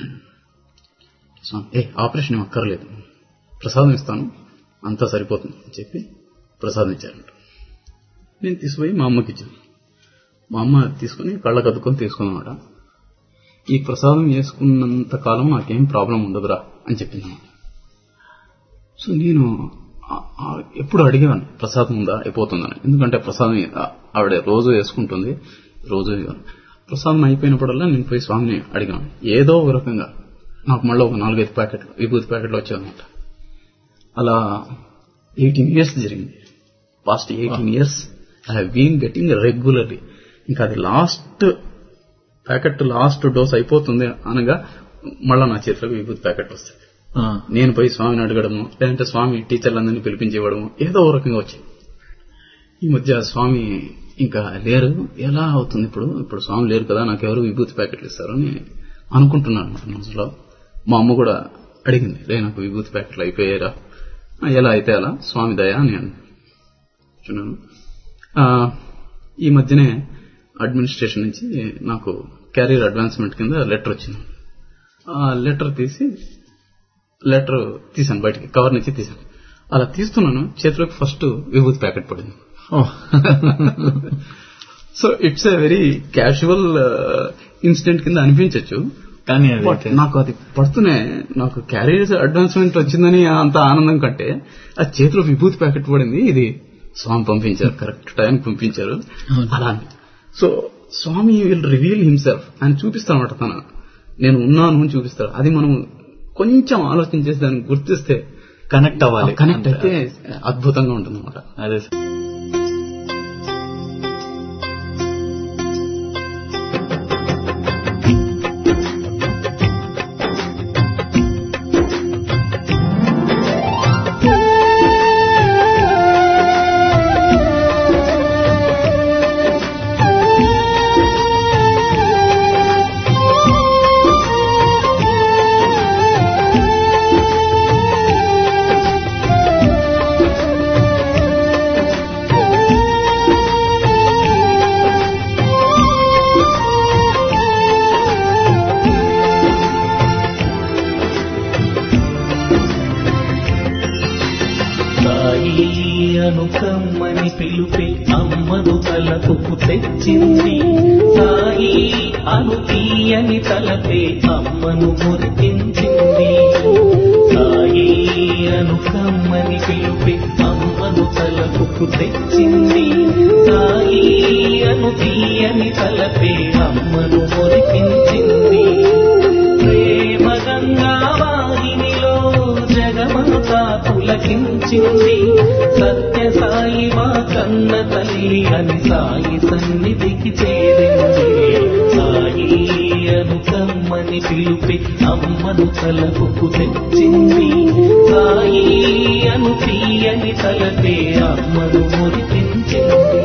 S4: స్వామి ఏ ఆపరేషన్ ఏం అక్కర్లేదు ప్రసాదం ఇస్తాను అంతా సరిపోతుంది అని చెప్పి ప్రసాదం ఇచ్చారంట నేను తీసుకుపోయి మా అమ్మకి ఇచ్చాను మా అమ్మ తీసుకుని కళ్ళ కద్దుకొని తీసుకున్నమాట ఈ ప్రసాదం చేసుకున్నంత కాలం నాకేం ప్రాబ్లం ఉండదురా అని చెప్పింది అన్నమాట. సో నేను ఆ- ఆ- ఎప్పుడు అడిగాను ప్రసాదం ఉందా అయిపోతుందని ఎందుకంటే ప్రసాదం ఆ- ఆవిడ రోజు వేసుకుంటుంది రోజు ప్రసాదం అయిపోయినప్పుడల్లా నేను పోయి స్వామిని అడిగాను ఏదో ఒక రకంగా నాకు మళ్ళీ ఒక నాలుగైదు ప్యాకెట్లు విభూతి ప్యాకెట్లు వచ్చాయన్నమాట అలా ఎయిటీన్ ఇయర్స్ జరిగింది past eighteen years I have been getting regularly ఇంకా అది లాస్ట్ ప్యాకెట్ లాస్ట్ డోస్ అయిపోతుంది అనగా మళ్ళా నా చేతిలోకి విభూతి ప్యాకెట్ వస్తుంది నేను పోయి స్వామిని అడగడము లేదంటే స్వామి టీచర్లందరినీ పిలిపించేవాడము ఏదో ఒక రకంగా వచ్చి ఈ మధ్య స్వామి ఇంకా లేరు ఎలా అవుతుంది ఇప్పుడు ఇప్పుడు స్వామి లేరు కదా నాకు ఎవరు విభూతి ప్యాకెట్లు ఇస్తారు అని అనుకుంటున్నాను అన్నమాట మనసులో మా అమ్మ కూడా అడిగింది లే నాకు విభూతి ప్యాకెట్లు అయిపోయారా "ఆ, ఎలా అయితే అలా స్వామి దయ అని అంటున్నాను ఆ, ఈ మధ్యనే అడ్మినిస్ట్రేషన్ నుంచి నాకు క్యారియర్ అడ్వాన్స్మెంట్ కింద లెటర్ వచ్చింది ఆ లెటర్ తీసి లెటర్ తీసాను బయటికి కవర్ నుంచి తీసాను అలా తీస్తున్నాను చేతిలోకి ఫస్ట్ విభూతి ప్యాకెట్ పడింది so it's a very casual incident కింద అనిపించవచ్చు
S3: కానీ అది
S4: బట్ నాకు అది పడుతూనే నాకు క్యారియర్ అడ్వాన్స్మెంట్ వచ్చిందని అంత ఆనందం కంటే ఆ చేతిలో విభూతి ప్యాకెట్ పడింది ఇది స్వామి పంపించారు కరెక్ట్ టైం పంపించారు అలా అని. So Swami will reveal himself ఆయన చూపిస్తానమాట తన నేను ఉన్నాను అని చూపిస్తాడు అది మనం కొంచెం ఆలోచించేసి దాన్ని గుర్తిస్తే
S3: కనెక్ట్ అవ్వాలి
S4: కనెక్ట్ అయితే అద్భుతంగా ఉంటుంది అనమాట
S3: అదే సార్.
S6: సాయి అనుకమ్మని పిలుపే అమ్మను తలపుకు తెచ్చింది సాయి అను తీయని తలపే అమ్మను మురిపించింది సాయి అనుకమ్మని పిలుపే అమ్మను తలపుకు తెచ్చింది సాయి అను తీయని తలపే అమ్మను మురిపించింది ప్రేమ గంగా వాహినిలో జగమంతా పులకించింది సత్య సాయి మా కన్న తల్లి అని సాయి సన్నిధికి చేరింది సాయి అనుకమ్మని పిలిపి అమ్మను తలపుకు తెచ్చింది సాయి అను తీయని తలపే అమ్మను మురిపించింది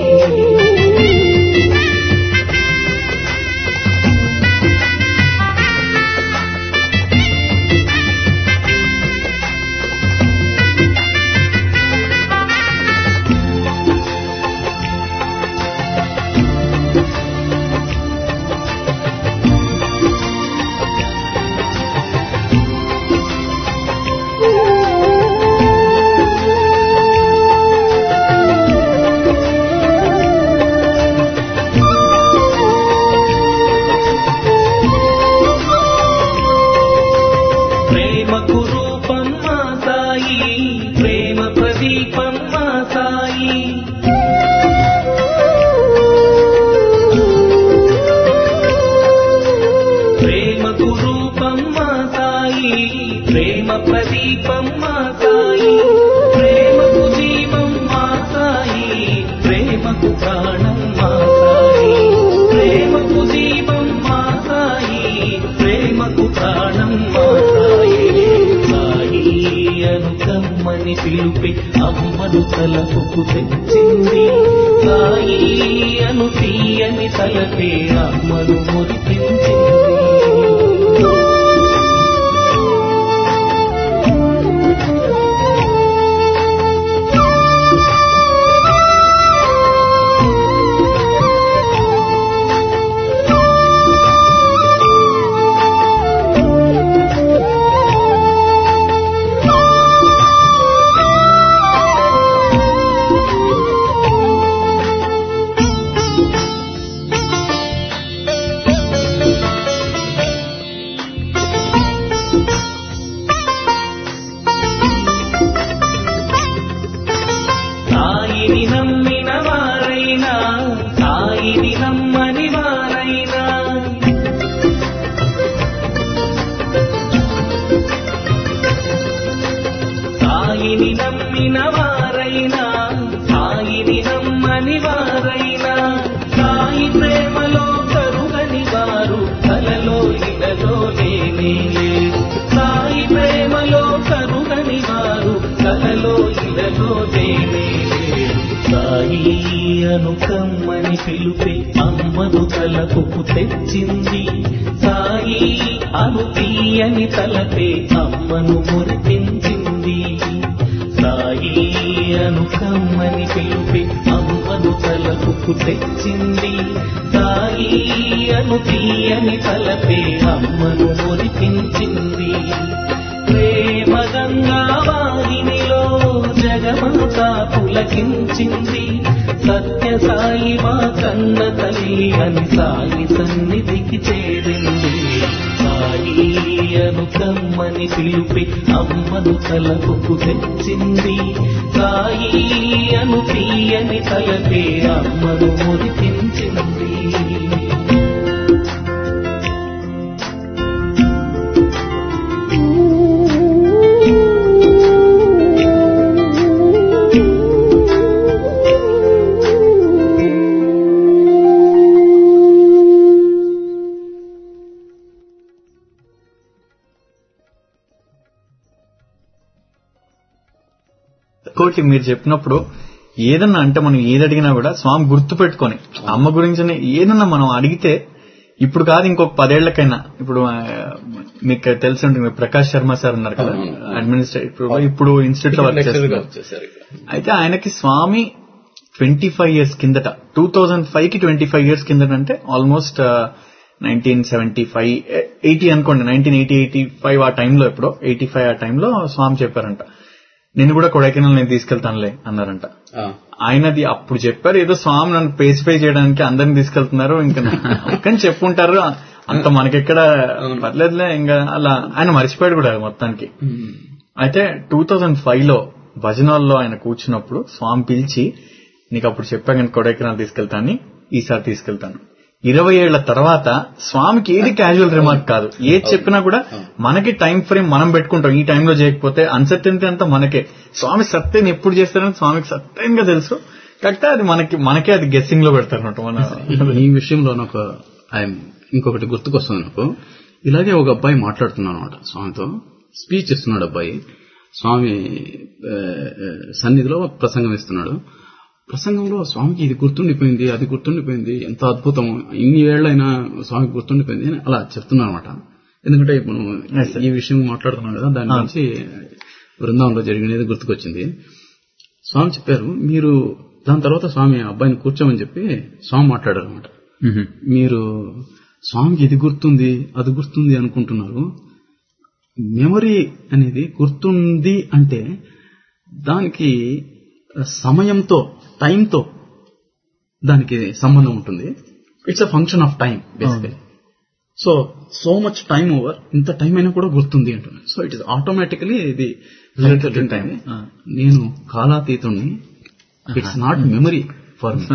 S2: Thank you.
S6: ప్రేమకు రూపం మా సాయి ప్రేమ ప్రదీపం మా సాయి ప్రేమకు జీవం మా సాయి ప్రేమకు ప్రాణం మా సాయి ప్రేమకు జీవం మా సాయి ప్రేమకు ప్రాణం మా సాయి సాయి అను కమ్మని పిలుపి అమ్మను తలపుకు తెచ్చింది సాయి అను తీయని తలపే అమ్మను మురిపించింది సాయిని నమ్మిన వారైనా సాయిని నమ్మని వారైనా సాయిని నమ్మిన వారైనా సాయిని నమ్మని వారైనా సాయి ప్రేమలో కరుగని వారు కలలో ఇలలో లేనే లేరు సాయి ప్రేమలో కరుగని వారు కలలో ఇలలో లేనే లేరు సాయి అను కమ్మని పిలుపే అమ్మను తలపుకు తెచ్చింది సాయి అను తీయని తలపే అమ్మను మురిపించింది సాయి అను కమ్మని పిలుపే అమ్మను తలపుకు తెచ్చింది సాయి అను తీయని తలపే అమ్మను మురిపించింది ప్రేమ గంగా వాహినిలో జగమంతా పులకించింది సత్య సాయి మా కన్న తల్లి అని సాయి సన్నిధికి చేరింది సాయి అను కమ్మని పిలిపి అమ్మను తలపుకు తెచ్చింది సాయి అను తీయని తలపే అమ్మను మురిపించింది
S3: ఇంకోటి మీరు చెప్పినప్పుడు ఏదన్నా అంటే మనం ఏది అడిగినా కూడా స్వామి గుర్తు పెట్టుకొని అమ్మ గురించి ఏదన్నా మనం అడిగితే ఇప్పుడు కాదు ఇంకొక పదేళ్లకైనా ఇప్పుడు ఆ, మీకు తెలిసి ఉంటుంది ప్రకాష్ శర్మ సార్ ఉన్నారు కదా అడ్మినిస్ట్రేటివ్ ఇప్పుడు ఇన్స్టిట్యూట్ లో వర్క్
S4: లెక్చరర్ గా
S3: చేస్తున్నారు
S4: వచ్చేసారు ఇక్కడ
S3: అయితే ఆయనకి స్వామి ట్వంటీ ఫైవ్ ఇయర్స్ కిందట టూ థౌజండ్ ఫైవ్ కి ట్వంటీ ఫైవ్ ఇయర్స్ కిందట అంటే almost nineteen seventy five eighty అనుకోండి నైన్టీన్ ఎయిటీ ఎయిటీ ఫైవ్ ఆ టైంలో ఎప్పుడో ఎయిటీ ఫైవ్ ఆ టైంలో స్వామి చెప్పారంట నేను కూడా కొడైకెనాల్ నేను తీసుకెళ్తానులే అన్నారంట
S4: ఆ,
S3: ఆయనది అప్పుడు చెప్పారు ఏదో స్వామి నన్ను పేసిఫై చేయడానికి అందరిని తీసుకెళ్తున్నారు ఇంకా కానీ చెప్పుంటారు అంత మనకెక్కడ పర్లేదులే ఇంకా అలా ఆయన మర్చిపోయాడు కూడా మొత్తానికి అయితే టూ థౌజండ్ ఫైవ్ లో భజనాల్లో ఆయన కూర్చున్నప్పుడు స్వామి పిలిచి నీకు అప్పుడు చెప్పా కానీ కొడైకెనాల్ తీసుకెళ్తాను ఈసారి తీసుకెళ్తాను ఇరవై ఏళ్ల తర్వాత స్వామికి ఏది క్యాజువల్ రిమార్క్ కాదు ఏది చెప్పినా కూడా మనకి టైం ఫ్రేమ్ మనం పెట్టుకుంటాం ఈ టైంలో చేయకపోతే అన్సర్టెనిటీ అంతా మనకే స్వామి సత్యం ఎప్పుడు చేస్తారని స్వామికి సత్యం గా తెలుసు కాకపోతే అది మనకి మనకే అది గెస్సింగ్ లో పెడతారు మన
S4: ఈ విషయంలో నాకు ఆయన ఇంకొకటి గుర్తుకొస్తుంది నాకు ఇలాగే ఒక అబ్బాయి మాట్లాడుతున్నాడు అనమాట స్వామితో స్పీచ్ ఇస్తున్నాడు అబ్బాయి స్వామి ఆ, ఆ, సన్నిధిలో ప్రసంగం ఇస్తున్నాడు ప్రసంగంలో స్వామికి ఇది గుర్తుండిపోయింది అది గుర్తుండిపోయింది ఎంత అద్భుతం ఇన్ని ఏళ్ళైనా స్వామికి గుర్తుండిపోయింది అని అలా చెప్తున్నాను అనమాట ఎందుకంటే ఇప్పుడు ఈ విషయం మాట్లాడుతున్నాం కదా దాని గురించి బృందావనంలో జరిగినది గుర్తుకొచ్చింది స్వామి చెప్పారు మీరు దాని తర్వాత స్వామి ఆ అబ్బాయిని కూర్చోమని చెప్పి స్వామి మాట్లాడారు అనమాట మీరు స్వామికి ఇది గుర్తుంది అది గుర్తుంది అనుకుంటున్నారు మెమరీ అనేది గుర్తుంది అంటే దానికి సమయంతో టైంతో దానికి సంబంధం ఉంటుంది it's a function of time basically so so much time over ఇంత టైం అయినా కూడా గుర్తుంది అంటున్నాను సో ఇట్ ఇస్ ఆటోమేటికలీ ఇది
S3: Related to time.
S4: ఆ, నేను కాలాతీతుణ్ణి it's not memory for me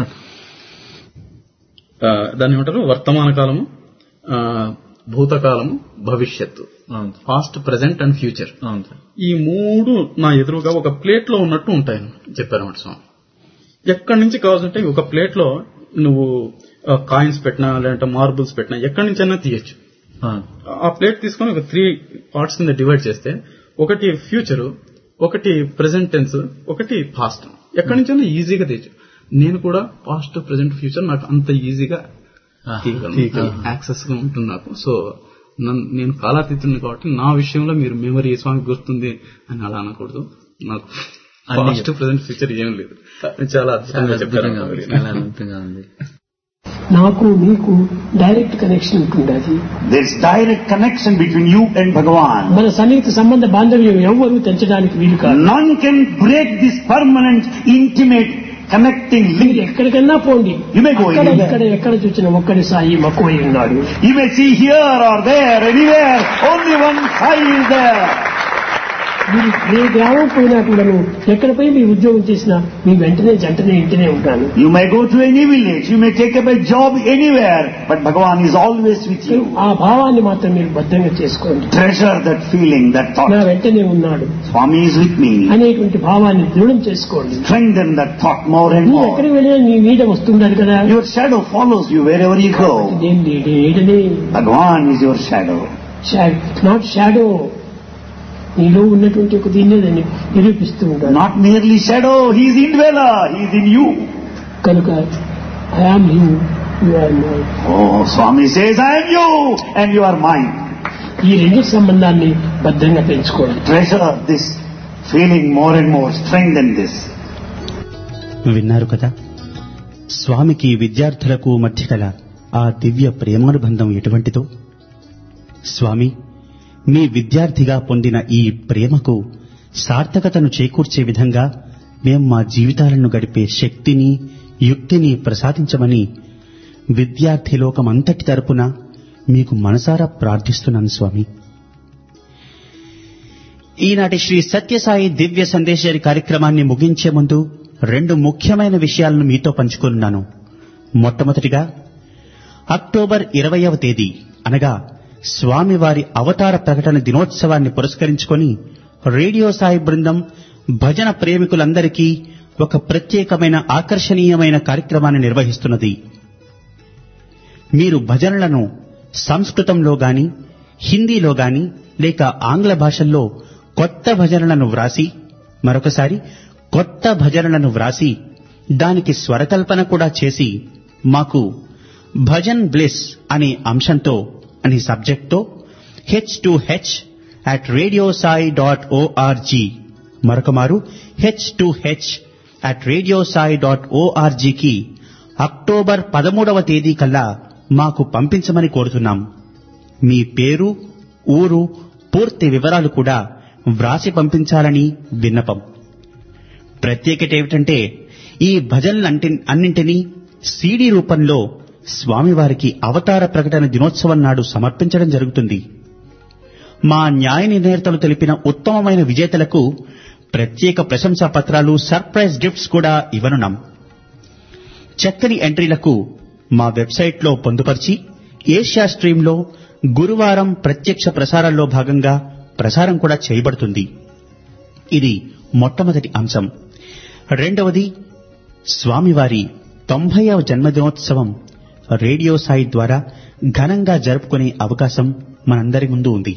S4: దాన్ని ఏమంటారు వర్తమాన కాలము ఆ, భూతకాలము భవిష్యత్తు
S5: అవును
S4: పాస్ట్ ప్రజెంట్ అండ్ ఫ్యూచర్
S5: అవును సార్
S4: ఈ మూడు నా ఎదురుగా ఒక ప్లేట్ లో ఉన్నట్టు ఉంటాయి చెప్పారన్నమాట స్వామి ఎక్కడి నుంచి కావాలంటే ఒక ప్లేట్ లో నువ్వు కాయిన్స్ పెట్టినా లేదంటే మార్బుల్స్ పెట్టినా ఎక్కడి నుంచైనా తీయచ్చు
S5: అవును
S4: ఆ ప్లేట్ తీసుకొని ఒక త్రీ పార్ట్స్ కింద డివైడ్ చేస్తే ఒకటి ఫ్యూచర్ ఒకటి ప్రెసెంట్ టెన్స్ ఒకటి పాస్ట్ ఎక్కడి నుంచైనా ఈజీగా తీయచ్చు నేను కూడా పాస్ట్ ప్రెసెంట్ ఫ్యూచర్ నాకు అంత ఈజీగా తీయగలను యాక్సెస్ గా ఉంటుంది నాకు సో నన్ను నేను కాలాతీతుని కాబట్టి నా విషయంలో మీరు మెమరీ స్వామి గుర్తుంది అని అలా అనకూడదు నాకు పాస్ట్ ప్రెసెంట్ ఫ్యూచర్ ఏం లేదు చాలా
S5: చాలా
S4: అద్భుతంగా చెప్పారు
S5: అద్భుతంగా ఉంది చాలా అద్భుతంగా ఉంది
S7: నాకు మీకు డైరెక్ట్ కనెక్షన్ ఉంటుంది
S8: There's direct connection between you and Bhagavan.
S7: మన సన్నిహిత సంబంధ బాంధవ్యం ఎవ్వరూ తెంచడానికి వీలు కాదు
S8: None can break this permanent, intimate, connecting
S7: మీరు
S8: link.
S7: ఎక్కడికన్నా పోండి
S8: You may go
S7: అక్కడ
S8: anywhere.
S7: ఇక్కడ ఎక్కడ చూసిన ఒక్కడి సాయి మక్కువై ఉన్నాడు
S8: You may see here or there, anywhere, only one Sai is there.
S7: మీరు ఏ గ్రామం పోయినా కూడాను ఎక్కడ పోయి మీ ఉద్యోగం చేసినా మీ వెంటనే జంటనే ఇంటనే ఉంటాను
S8: You may go to any village, you may take up a job anywhere, but Bhagavan is always with you.
S7: ఆ భావాన్ని మాత్రం మీరు భద్రంగా చేసుకోండి
S8: Treasure that feeling, that
S7: నా
S8: thought.
S7: వెంటనే ఉన్నాడు
S8: Swami is with me.
S7: అనేటువంటి భావాన్ని దృఢం చేసుకోండి
S8: Strengthen that thought more and
S7: నువ్వు
S8: more.
S7: ఎక్కడికి వెళ్ళినా నీ మీద వస్తుండదు కదా
S8: Your shadow follows you wherever you go.
S7: ఇదేం నీడనే
S8: Bhagavan is your shadow.
S7: Not shadow నీలో ఉన్నటువంటి ఒక దీన్నే దాన్ని నిరూపిస్తూ ఉంటాను
S8: Not merely shadow, he is indweller, he is in you.
S7: కనుక I am you you are my
S8: Oh, Swami says, I am you and you are mine.
S7: ఈ రెండు సంబంధాన్ని భద్రంగా పెంచుకోండి
S8: Treasure this feeling more and more. Strengthen this.
S1: విన్నారు కదా స్వామికి విద్యార్థులకు మధ్య గల ఆ దివ్య ప్రేమానుబంధం ఎటువంటిదో స్వామి మీ విద్యార్థిగా పొందిన ఈ ప్రేమకు సార్థకతను చేకూర్చే విధంగా మేం మా జీవితాలను గడిపే శక్తిని యుక్తిని ప్రసాదించమని విద్యార్థి లోకమంతటి తరపున మీకు మనసారా ప్రార్థిస్తున్నాను స్వామి ఈనాటి శ్రీ సత్యసాయి దివ్య సందేశారి కార్యక్రమాన్ని ముగించే ముందు రెండు ముఖ్యమైన విషయాలను మీతో పంచుకున్నాను మొట్టమొదటిగా అక్టోబర్ ఇరవయవ తేదీ అనగా స్వామివారి అవతార ప్రకటన దినోత్సవాన్ని పురస్కరించుకొని రేడియో సాయి బృందం భజన ప్రేమికులందరికీ ఒక ప్రత్యేకమైన ఆకర్షణీయమైన కార్యక్రమాన్ని నిర్వహిస్తున్నది మీరు భజనలను సంస్కృతంలో గాని హిందీలో గాని లేక ఆంగ్ల భాషల్లో కొత్త భజనలను వ్రాసి మరొకసారి కొత్త భజనలను వ్రాసి దానికి స్వరకల్పన కూడా చేసి మాకు భజన్ బ్లెస్ అనే అంశంతో అనే సబ్జెక్ట్తో H two H at radio Sai dot O R G మరొక మారు H two H at radio Sai dot ఓఆర్జీకి అక్టోబర్ పదమూడవ తేదీ కల్లా మాకు పంపించమని కోరుతున్నాం మీ పేరు ఊరు పూర్తి వివరాలు కూడా వ్రాసి పంపించాలని విన్నపం ప్రత్యేకత ఏమిటంటే ఈ భజనలంటి అన్నింటినీ సీడీ రూపంలో స్వామివారికి అవతార ప్రకటన దినోత్సవం నాడు సమర్పించడం జరుగుతుంది మా న్యాయ నిర్ణేతలు తెలిపిన ఉత్తమమైన విజేతలకు ప్రత్యేక ప్రశంసా పత్రాలు సర్ప్రైజ్ గిఫ్ట్స్ కూడా ఇవ్వనున్నాం చక్కని ఎంట్రీలకు మా వెబ్సైట్లో పొందుపరిచి ఏషియా స్ట్రీమ్లో గురువారం ప్రత్యక్ష ప్రసారాల్లో భాగంగా ప్రసారం కూడా చేయబడుతుంది ఇది మొట్టమొదటి అంశం రెండవది స్వామివారి తొంభైవ జన్మదినోత్సవం రేడియో సాయి ద్వారా ఘనంగా జరుపుకునే అవకాశం మనందరి ముందు ఉంది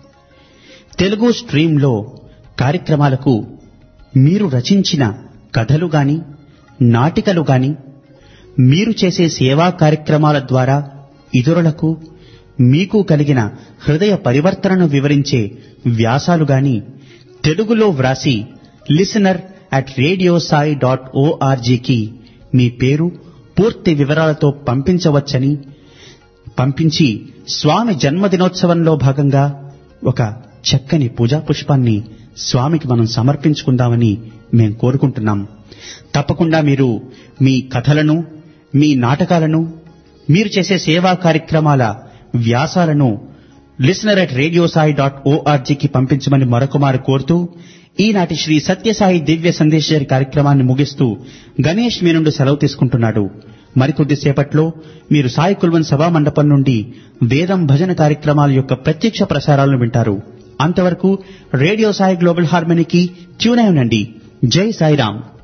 S1: తెలుగు స్ట్రీమ్లో కార్యక్రమాలకు మీరు రచించిన కథలు గాని నాటికలు గాని మీరు చేసే సేవా కార్యక్రమాల ద్వారా ఇతరులకు మీకు కలిగిన హృదయ పరివర్తనను వివరించే వ్యాసాలు గాని తెలుగులో వ్రాసి listener at radio Sai dot ఓఆర్జీకి మీ పేరు పూర్తి వివరాలతో పంపించవచ్చని పంపించి స్వామి జన్మదినోత్సవంలో భాగంగా ఒక చక్కని పూజా పుష్పాన్ని స్వామికి మనం సమర్పించుకుందామని మేం కోరుకుంటున్నాం తప్పకుండా మీరు మీ కథలను మీ నాటకాలను మీరు చేసే సేవా కార్యక్రమాల వ్యాసాలను listener at radio Sai dot ఓఆర్జీకి పంపించమని మరొకమారు కోరుతూ ఈనాటి శ్రీ సత్యసాయి దివ్య సందేశ కార్యక్రమాన్ని ముగిస్తూ గణేష్ మీ నుండి సెలవు తీసుకుంటున్నాడు మరికొద్దిసేపట్లో మీరు సాయి కుల్వన్ సభా మండపం నుండి వేదం భజన కార్యక్రమాల యొక్క ప్రత్యక్ష ప్రసారాలను వింటారు అంతవరకు రేడియో సాయి గ్లోబల్ హార్మనీకి ట్యూన్ అయి ఉండండి జై సాయిరామ్